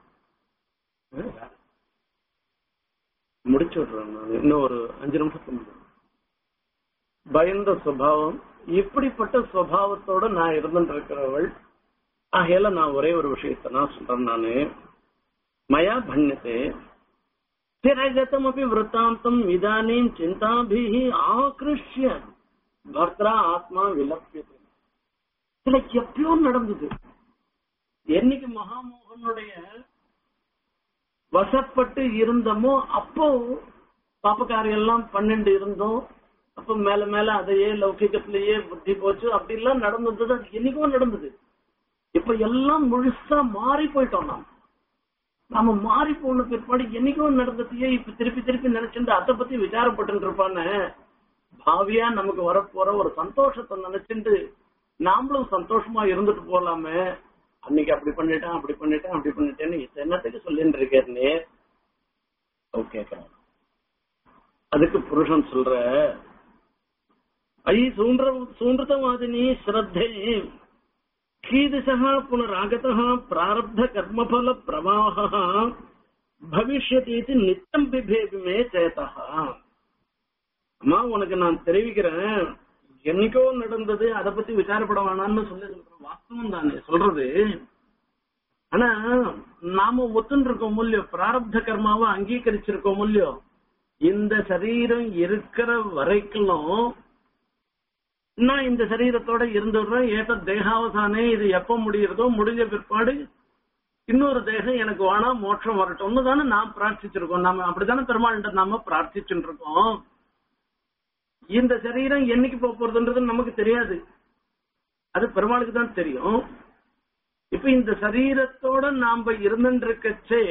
முடிச்சு விடுறேன் நான் இன்னும் ஒரு அஞ்சு நிமிஷத்துக்கு முன்னாடி. பயந்த சுபாவம் இப்படிப்பட்ட சுபாவத்தோட நான் இருந்துட்டு இருக்கிறவள் ஆகையில நான் ஒரே ஒரு விஷயத்த நான் சொல்றேன் நானு மயா பண்யத்தே திரகதமபி விருத்தாந்தம் இதானீம் சிந்தாபிஹி ஆகிருஷ்ய பர்த்ரா ஆத்மா விலப்பியது இதுல எப்பயோ நடந்தது என்னைக்கு மகாமோகனுடைய வசப்பட்டு இருந்தோமோ அப்போ பாப்பக்காரி எல்லாம் பன்னெண்டு இருந்தோம் அப்ப மேல மேல அதையே லௌகிகத்திலேயே புத்தி போச்சு அப்படி எல்லாம் நடந்தது அது என்னைக்கும் நடந்தது இப்ப எல்லாம் முழுசா மாறி போயிட்டோம் நாம் நாம மாறி போன பிற்பாடு என்னைக்கும் நடந்ததையே இப்ப திருப்பி திருப்பி நினைச்சுட்டு அதை பத்தி விசாரப்பட்டு இருப்பான்னு பாவியா நமக்கு வரப்போற ஒரு சந்தோஷத்தை நினைச்சுட்டு நாமளும் சந்தோஷமா இருந்துட்டு போலாமே அன்னைக்கு அப்படி பண்ணிட்டேன் அப்படி பண்ணிட்டேன் அப்படி பண்ணிட்டேன்னு இது என்னத்துக்கு சொல்லிட்டு இருக்கேன்னு கேக்குறான் அதுக்கு புருஷன் சொல்ற ஐ சூன்ற சூன்றதவாதினி ஸ்ரத்தே कीदृशः पुनरागतः प्रारब्धकर्मफल प्रवाहः भविष्यति इति நித்தம் பிபேபிமே சேதா அம்மா உனக்கு நான் தெரிவிக்கிறேன் என்னைக்கோ நடந்தது அதை பத்தி விசாரப்பட வேணாம்னு சொல்லி சொல்றேன் வாஸ்தவம் தானே சொல்றது ஆனா நாம ஒத்துன்னு இருக்கோம் இல்லையோ பிராரப்த கர்மாவை அங்கீகரிச்சிருக்கோம் இல்லையோ இந்த சரீரம் இருக்கிற வரைக்கும் நான் இந்த சரீரத்தோட இருந்துடுறேன் ஏத்த தேகாவசானே இது எப்ப முடியறதோ முடிஞ்ச பிற்பாடு இன்னொரு தேகம் எனக்கு வேணா மோட்சம் வரட்டும்னு தானே நாம் பிரார்த்திச்சிருக்கோம் நாம அப்படித்தானே பெருமாள்கிட்ட நாம பிரார்த்திச்சுட்டு இருக்கோம் இந்த சரீரம் என்னைக்கு போக போறதுன்றது நமக்கு தெரியாது அது பெருமாளுக்கு தான் தெரியும் இப்ப இந்த சரீரத்தோட நாம இருந்துருக்கச்சே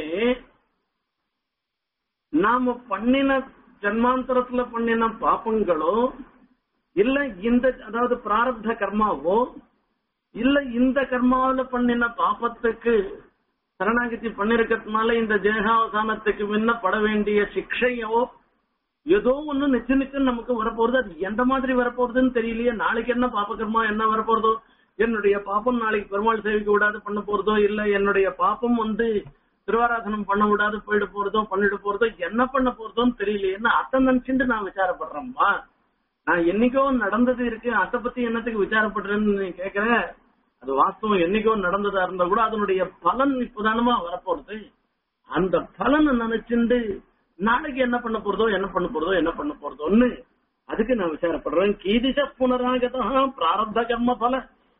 நாம பண்ணின ஜன்மாந்தரத்துல பண்ணின பாப்பங்களோ இல்ல இந்த அதாவது பிராரப்த கர்மாவோ இல்ல இந்த கர்மாவில பண்ணின பாப்பத்துக்கு சரணாகதி பண்ணிருக்கிறதுனால இந்த தேகாவசானத்துக்கு முன்ன பட வேண்டிய சிக்ஷையோ ஏதோ ஒண்ணு நிச்சய நிச்சயம் நமக்கு வரப்போறது அது எந்த மாதிரி வரப்போறதுன்னு தெரியலையே நாளைக்கு என்ன பாப்ப கர்மா என்ன வரப்போறதோ என்னுடைய பாப்பம் நாளைக்கு பெருமாள் சேவிக்க விடாது பண்ண போறதோ இல்ல என்னுடைய பாப்பம் வந்து திருவாராதனம் பண்ண விடாது போயிட போறதோ பண்ணிட்டு போறதோ என்ன பண்ண போறதோன்னு தெரியலையேன்னு அத்தை நினைச்சுட்டு நான் விசாரப்படுறேன்மா நான் என்னைக்கோ நடந்தது இருக்கு அதை பத்தி என்னத்துக்கு விசாரப்படுறேன்னு நீ கேக்குற அது வாஸ்தவம் என்னைக்கோ நடந்ததா இருந்தா கூட அதனுடைய பலன் இப்பதானமா வரப்போறது அந்த பலனை நினைச்சுண்டு நாளைக்கு என்ன பண்ண போறதோ என்ன பண்ண போறதோ என்ன பண்ண போறதோன்னு அதுக்கு நான் விசாரப்படுறேன் கீதிச புனராகதா பிராரப்த கர்ம பல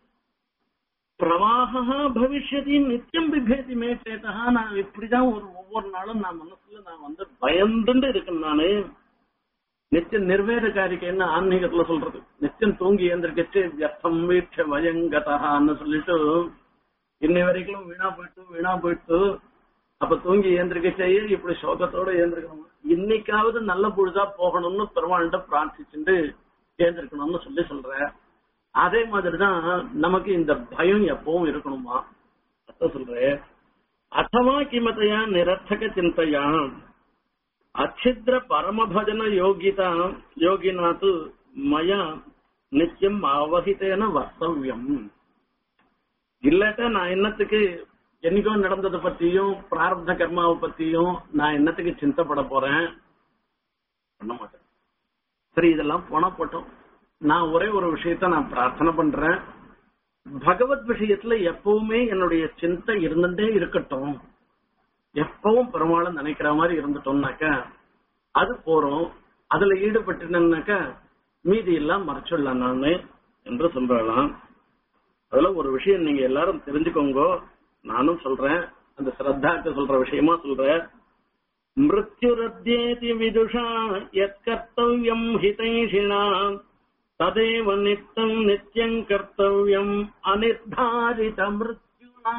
பிரவாகா பவிஷ்யதி நித்தியம் பிபேதி மே சேதா நான் இப்படிதான் ஒரு ஒவ்வொரு நாளும் நான் மனசுல நான் வந்து பயந்துட்டு இருக்கேன் நானு நித்தியம் நிர்வேத காரிக்கைன்னு ஆன்மீகத்துல சொல்றது நித்தியம் தூங்கி எழுந்திருக்கச்சு வியர்த்தம் வீட்ச வயங்கதான்னு சொல்லிட்டு இன்னை வரைக்கும் வீணா போயிட்டு வீணா போயிட்டு அப்ப தூங்கி ஏந்திரிக்கச்சே இப்படி சோகத்தோட ஏந்திருக்கணும் இன்னைக்காவது நல்ல பொழுதா போகணும்னு பெருமாள்கிட்ட பிரார்த்திச்சுட்டு ஏந்திருக்கணும்னு சொல்லி சொல்ற அதே மாதிரிதான் நமக்கு இந்த பயம் எப்பவும் இருக்கணுமா அத்த சொல்றேன் அத்தவா கிமத்தையா நிரர்த்தக சிந்தையா அச்சித்ர பரமபஜன யோகிதா யோகினாத்து மயா நித்தியம் அவகிதேன வர்த்தவியம் இல்லாட்டா நான் என்னத்துக்கு என்னைக்கோ நடந்ததை பத்தியும் பிராரப்த கர்மாவை பத்தியும் நான் என்னத்துக்கு சிந்தப்பட போறேன் பண்ண மாட்டேன் சரி இதெல்லாம் போனா போட்டோம் நான் ஒரே ஒரு விஷயத்த நான் பிரார்த்தனை பண்றேன் பகவத் விஷயத்துல எப்பவுமே என்னுடைய சிந்தை இருந்துட்டே இருக்கட்டும் எப்பவும் பெருமாளை நினைக்கிற மாதிரி இருந்துட்டோம்னாக்க அது போறோம் அதுல ஈடுபட்டுனாக்க மீதி எல்லாம் மறைச்சிடலாம் நானு என்று சொல்றலாம் அதுல ஒரு விஷயம் நீங்க எல்லாரும் தெரிஞ்சுக்கோங்க நானும் சொல்றேன் அந்த ஸ்ரத்தாக்கு சொல்ற விஷயமா சொல்றேன் மிருத்யுரத்யேதி விதுஷா யத் கர்த்தவ்யம் ஹிதைஷிணா ததேவ நித்தம் நித்யம் கர்த்தவ்யம் அனிர்தாரித மிருத்யுனா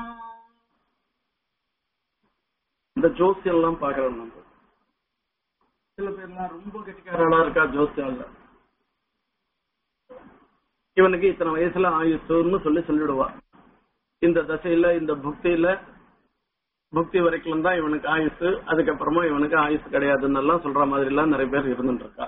இந்த ஜோசியம் எல்லாம் பாக்குறோம் நம்ம சில பேர்லாம் ரொம்ப கெட்டிக்காரனா இருக்கா ஜோசியம் இவனுக்கு இத்தனை வயசுல ஆயுசுன்னு சொல்லி சொல்லிடுவா இந்த தசையில இந்த புக்தியில புக்தி வரைக்கும் தான் இவனுக்கு ஆயுசு அதுக்கப்புறமா இவனுக்கு ஆயுசு கிடையாதுன்னு எல்லாம் சொல்ற மாதிரி எல்லாம் நிறைய பேர் இருந்துட்டு இருக்கா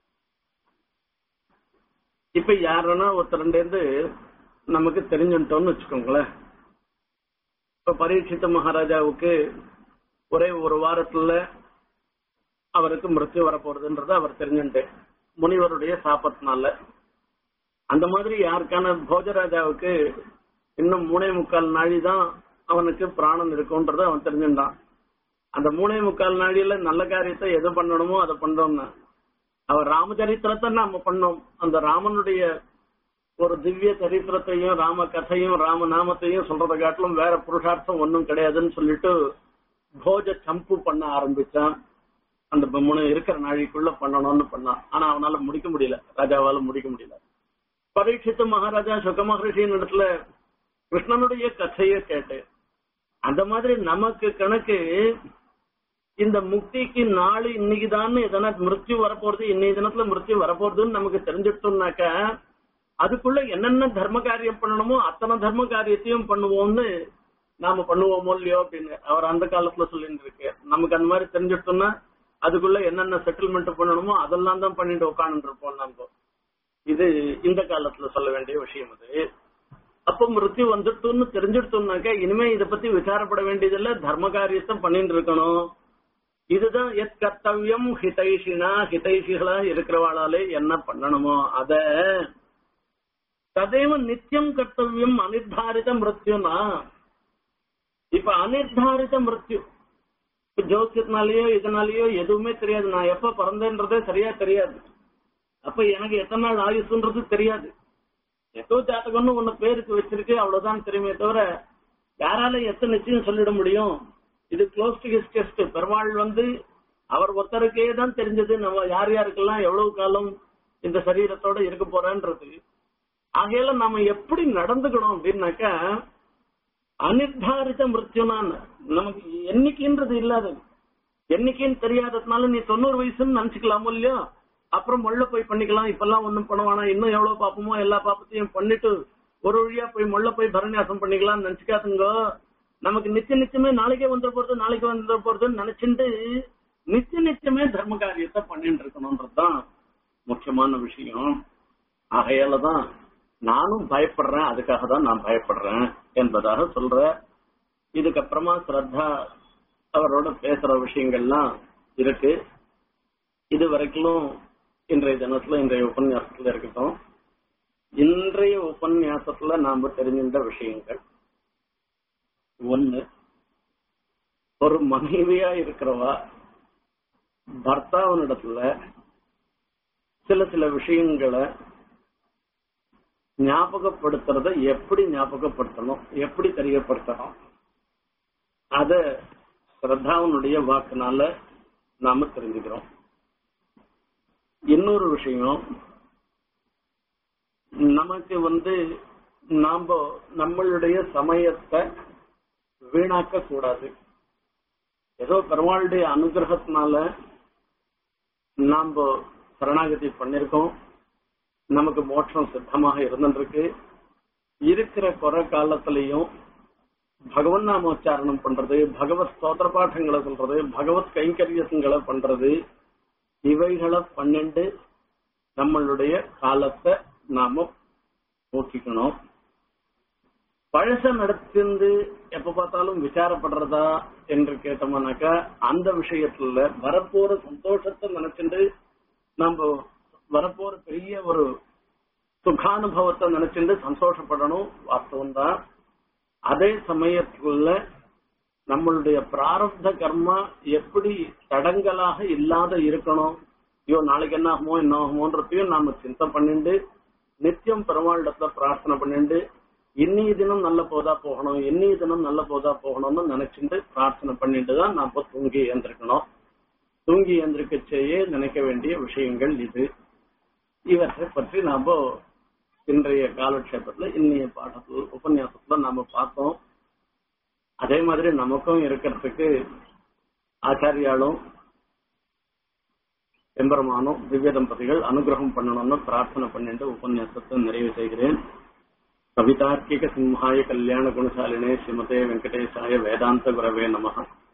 இப்ப யாருன்னா ஒருத்தர் இருந்து நமக்கு தெரிஞ்சுட்டோம்னு வச்சுக்கோங்களேன் இப்ப பரீட்சித்த மகாராஜாவுக்கு ஒரே ஒரு வாரத்துல அவருக்கு மிருत्यு வரப்போறதுன்றது அவர் தெரிஞ்சுட்டு முனிவருடைய சாபத்தினால அந்த மாதிரி யாருக்கான போஜராஜாவுக்கு இன்னும் மூணே முக்கால் நாழி தான் அவனுக்கு பிராணம் இருக்கும்ன்றத அவன் தெரிஞ்சுட்டான் அந்த மூணே முக்கால் நாழியில நல்ல காரியத்தை எது பண்ணணுமோ அதை பண்ணோம்னா அவர் ராமச்சரித்திரத்தை நாம பண்ணோம் அந்த ராமனுடைய ஒரு திவ்ய சரித்திரத்தையும் ராம கதையும் ராம நாமத்தையும் சொல்றதை காட்டிலும் வேற புருஷார்த்தம் ஒன்றும் கிடையாதுன்னு சொல்லிட்டு போஜ சம்பு பண்ண ஆரம்பிச்சான் அந்த மூணு இருக்கிற நாழிக்குள்ள பண்ணணும்னு பண்ணான் ஆனா அவனால முடிக்க முடியல ராஜாவால முடிக்க முடியல பரீட்சித்து மகாராஜா சுக மகரிஷியின் இடத்துல கிருஷ்ணனுடைய கதையை கேட்டு அந்த மாதிரி நமக்கு கணக்கு இந்த முக்திக்கு நாள் இன்னைக்குதான் எதனா மிருத்யு வரப்போறது இன்னைக்கு தினத்துல மிருத்யு வரப்போறதுன்னு நமக்கு தெரிஞ்சிட்டோம்னாக்க அதுக்குள்ள என்னென்ன தர்ம காரியம் பண்ணணுமோ அத்தனை தர்ம காரியத்தையும் பண்ணுவோம்னு நாம பண்ணுவோமோ இல்லையோ அப்படின்னு அவர் அந்த காலத்துல சொல்லிட்டு இருக்கு நமக்கு அந்த மாதிரி தெரிஞ்சிட்டோம்னா அதுக்குள்ள என்னென்ன செட்டில்மெண்ட் பண்ணணுமோ அதெல்லாம் தான் பண்ணிட்டு உட்காந்து இருப்போம் நம்ம இது இந்த காலத்துல சொல்ல வேண்டிய விஷயம் அது அப்ப மிருத்யு வந்துட்டுன்னு தெரிஞ்சிடுத்தோம்னாக்க இனிமே இத பத்தி விசாரப்பட வேண்டியதில்ல தர்ம காரியத்தை பண்ணிட்டு இருக்கணும் இதுதான் எத் கர்த்தவியம் ஹிதைஷினா ஹிதைஷிகளா இருக்கிறவாளாலே என்ன பண்ணணுமோ அத ததேவ நித்தியம் கர்த்தவியம் அனிர்தாரித மிருத்யுனா இப்ப அனிர்தாரித மிருத்யு ஜோசியத்தினாலயோ இதனாலயோ எதுவுமே தெரியாது நான் எப்ப பிறந்தேன்றதே சரியா தெரியாது அப்ப எனக்கு எத்தனை நாள் ஆயுசுன்றது தெரியாது ஏதோ ஜாதகம்னு ஒண்ணு பேருக்கு வச்சிருக்கு அவ்வளவுதான் தெரியுமே தவிர யாரால எத்தனை நிச்சயம் சொல்லிட முடியும் இது close to his test Perumal வந்து அவர் ஒருத்தருக்கே தான் தெரிஞ்சது நம்ம யார் யாருக்கெல்லாம் எவ்வளவு காலம் இந்த சரீரத்தோட இருக்க போறேன்றது ஆகையால நாம எப்படி நடந்துக்கணும் அப்படின்னாக்கா அனிர்தாரித மிருத்யுனான்னு நமக்கு என்னைக்குன்றது இல்லாதது என்னைக்குன்னு தெரியாததுனால நீ தொண்ணூறு வயசுன்னு நினைச்சுக்கலாமோ இல்லையோ அப்புறம் மொள்ள போய் பண்ணிக்கலாம் இப்பெல்லாம் ஒண்ணும் பண்ணுவானா இன்னும் எவ்வளவு பாப்போமோ எல்லா பாப்பத்தையும் பண்ணிட்டு ஒரு வழியா போய் மொள்ள போய் பரநியாசம் பண்ணிக்கலாம் நினைச்சுக்காதுங்க நமக்கு நிச்சய நிச்சயமே நாளைக்கே வந்துட போறது நாளைக்கு வந்துட போறதுன்னு நினைச்சுட்டு நிச்சய நிச்சயமே தர்ம காரியத்தை பண்ணிட்டு இருக்கணும்ன்றதுதான் முக்கியமான விஷயம் ஆகையாலதான் நானும் பயப்படுறேன் அதுக்காக தான் நான் பயப்படுறேன் என்பதாக சொல்ற இதுக்கப்புறமா ஸ்ரத்தா அவரோட பேசுற விஷயங்கள்லாம் இருக்கு இது வரைக்கும் இன்றைய தினத்துல இன்றைய உபன்யாசத்துல இருக்கட்டும் இன்றைய உபன்யாசத்துல நாம தெரிஞ்சின்ற விஷயங்கள் ஒண்ணு ஒரு மனைவியா இருக்கிறவா பர்த்தாவனிடத்துல சில சில விஷயங்களை ஞாபகப்படுத்துறத எப்படி ஞாபகப்படுத்தணும் எப்படி தெரியப்படுத்தணும் அத ஸ்ரத்தாவனுடைய வாக்குனால நாம தெரிஞ்சுக்கிறோம் இன்னொரு விஷயம் நமக்கு வந்து நாம நம்மளுடைய சமயத்தை வீணாக்க கூடாது ஏதோ பெருமாளுடைய அனுகிரகத்தினால நாம சரணாகதி பண்ணிருக்கோம் நமக்கு மோட்சம் சித்தமாக இருந்துருக்கு இருக்கிற குறை காலத்திலையும் பகவன் நாமோச்சாரணம் பண்றது பகவத் ஸ்தோத்திர பாட்டங்களை சொல்றது பகவத் கைங்கரியங்களை பண்றது இவைகளை பன்னெண்டு நம்மளுடைய காலத்தை நாம போக்கிக்கணும் பழச நடத்திருந்து எப்ப பார்த்தாலும் விசாரப்படுறதா என்று கேட்டோம்னாக்கா அந்த விஷயத்துல வரப்போற சந்தோஷத்தை நினைச்சுட்டு நம்ம வரப்போற பெரிய ஒரு சுகானுபவத்தை நினைச்சுட்டு சந்தோஷப்படணும் வாஸ்தவம் தான் அதே சமயத்துக்குள்ள நம்மளுடைய பிராரப்த கர்மா எப்படி தடங்கலாக இல்லாத இருக்கணும் ஐயோ நாளைக்கு என்ன ஆகுமோ என்ன ஆகுமோன்றதையும் நாம சிந்தை பண்ணிண்டு நித்தியம் பெருமாளிடத்துல பிரார்த்தனை பண்ணிண்டு இன்னைய தினம் நல்ல போதா போகணும் இன்னைய தினம் நல்ல போதா போகணும்னு நினைச்சுட்டு பிரார்த்தனை பண்ணிட்டு தான் நாம தூங்கி எழுந்திருக்கணும் தூங்கி எந்திரிக்கச்சேயே நினைக்க வேண்டிய விஷயங்கள் இது இவற்றை பற்றி நாம இன்றைய காலக்ஷேபத்துல இன்னைய பாடத்துல உபன்யாசத்துல நாம பார்த்தோம் அதே மாதிரி நமக்கும் இருக்கிறதுக்கு ஆச்சாரியாலும் எம்பெருமானும் திவ்ய தம்பதிகள் அனுகிரகம் பண்ணணும்னு பிரார்த்தனை பண்ணிட்டு உபன்யாசத்தை நிறைவு செய்கிறேன் கவிதார்க்கிக சிம்ஹாய கல்யாண குணசாலினே ஸ்ரீமதே வெங்கடேசாய வேதாந்த குரவே நமக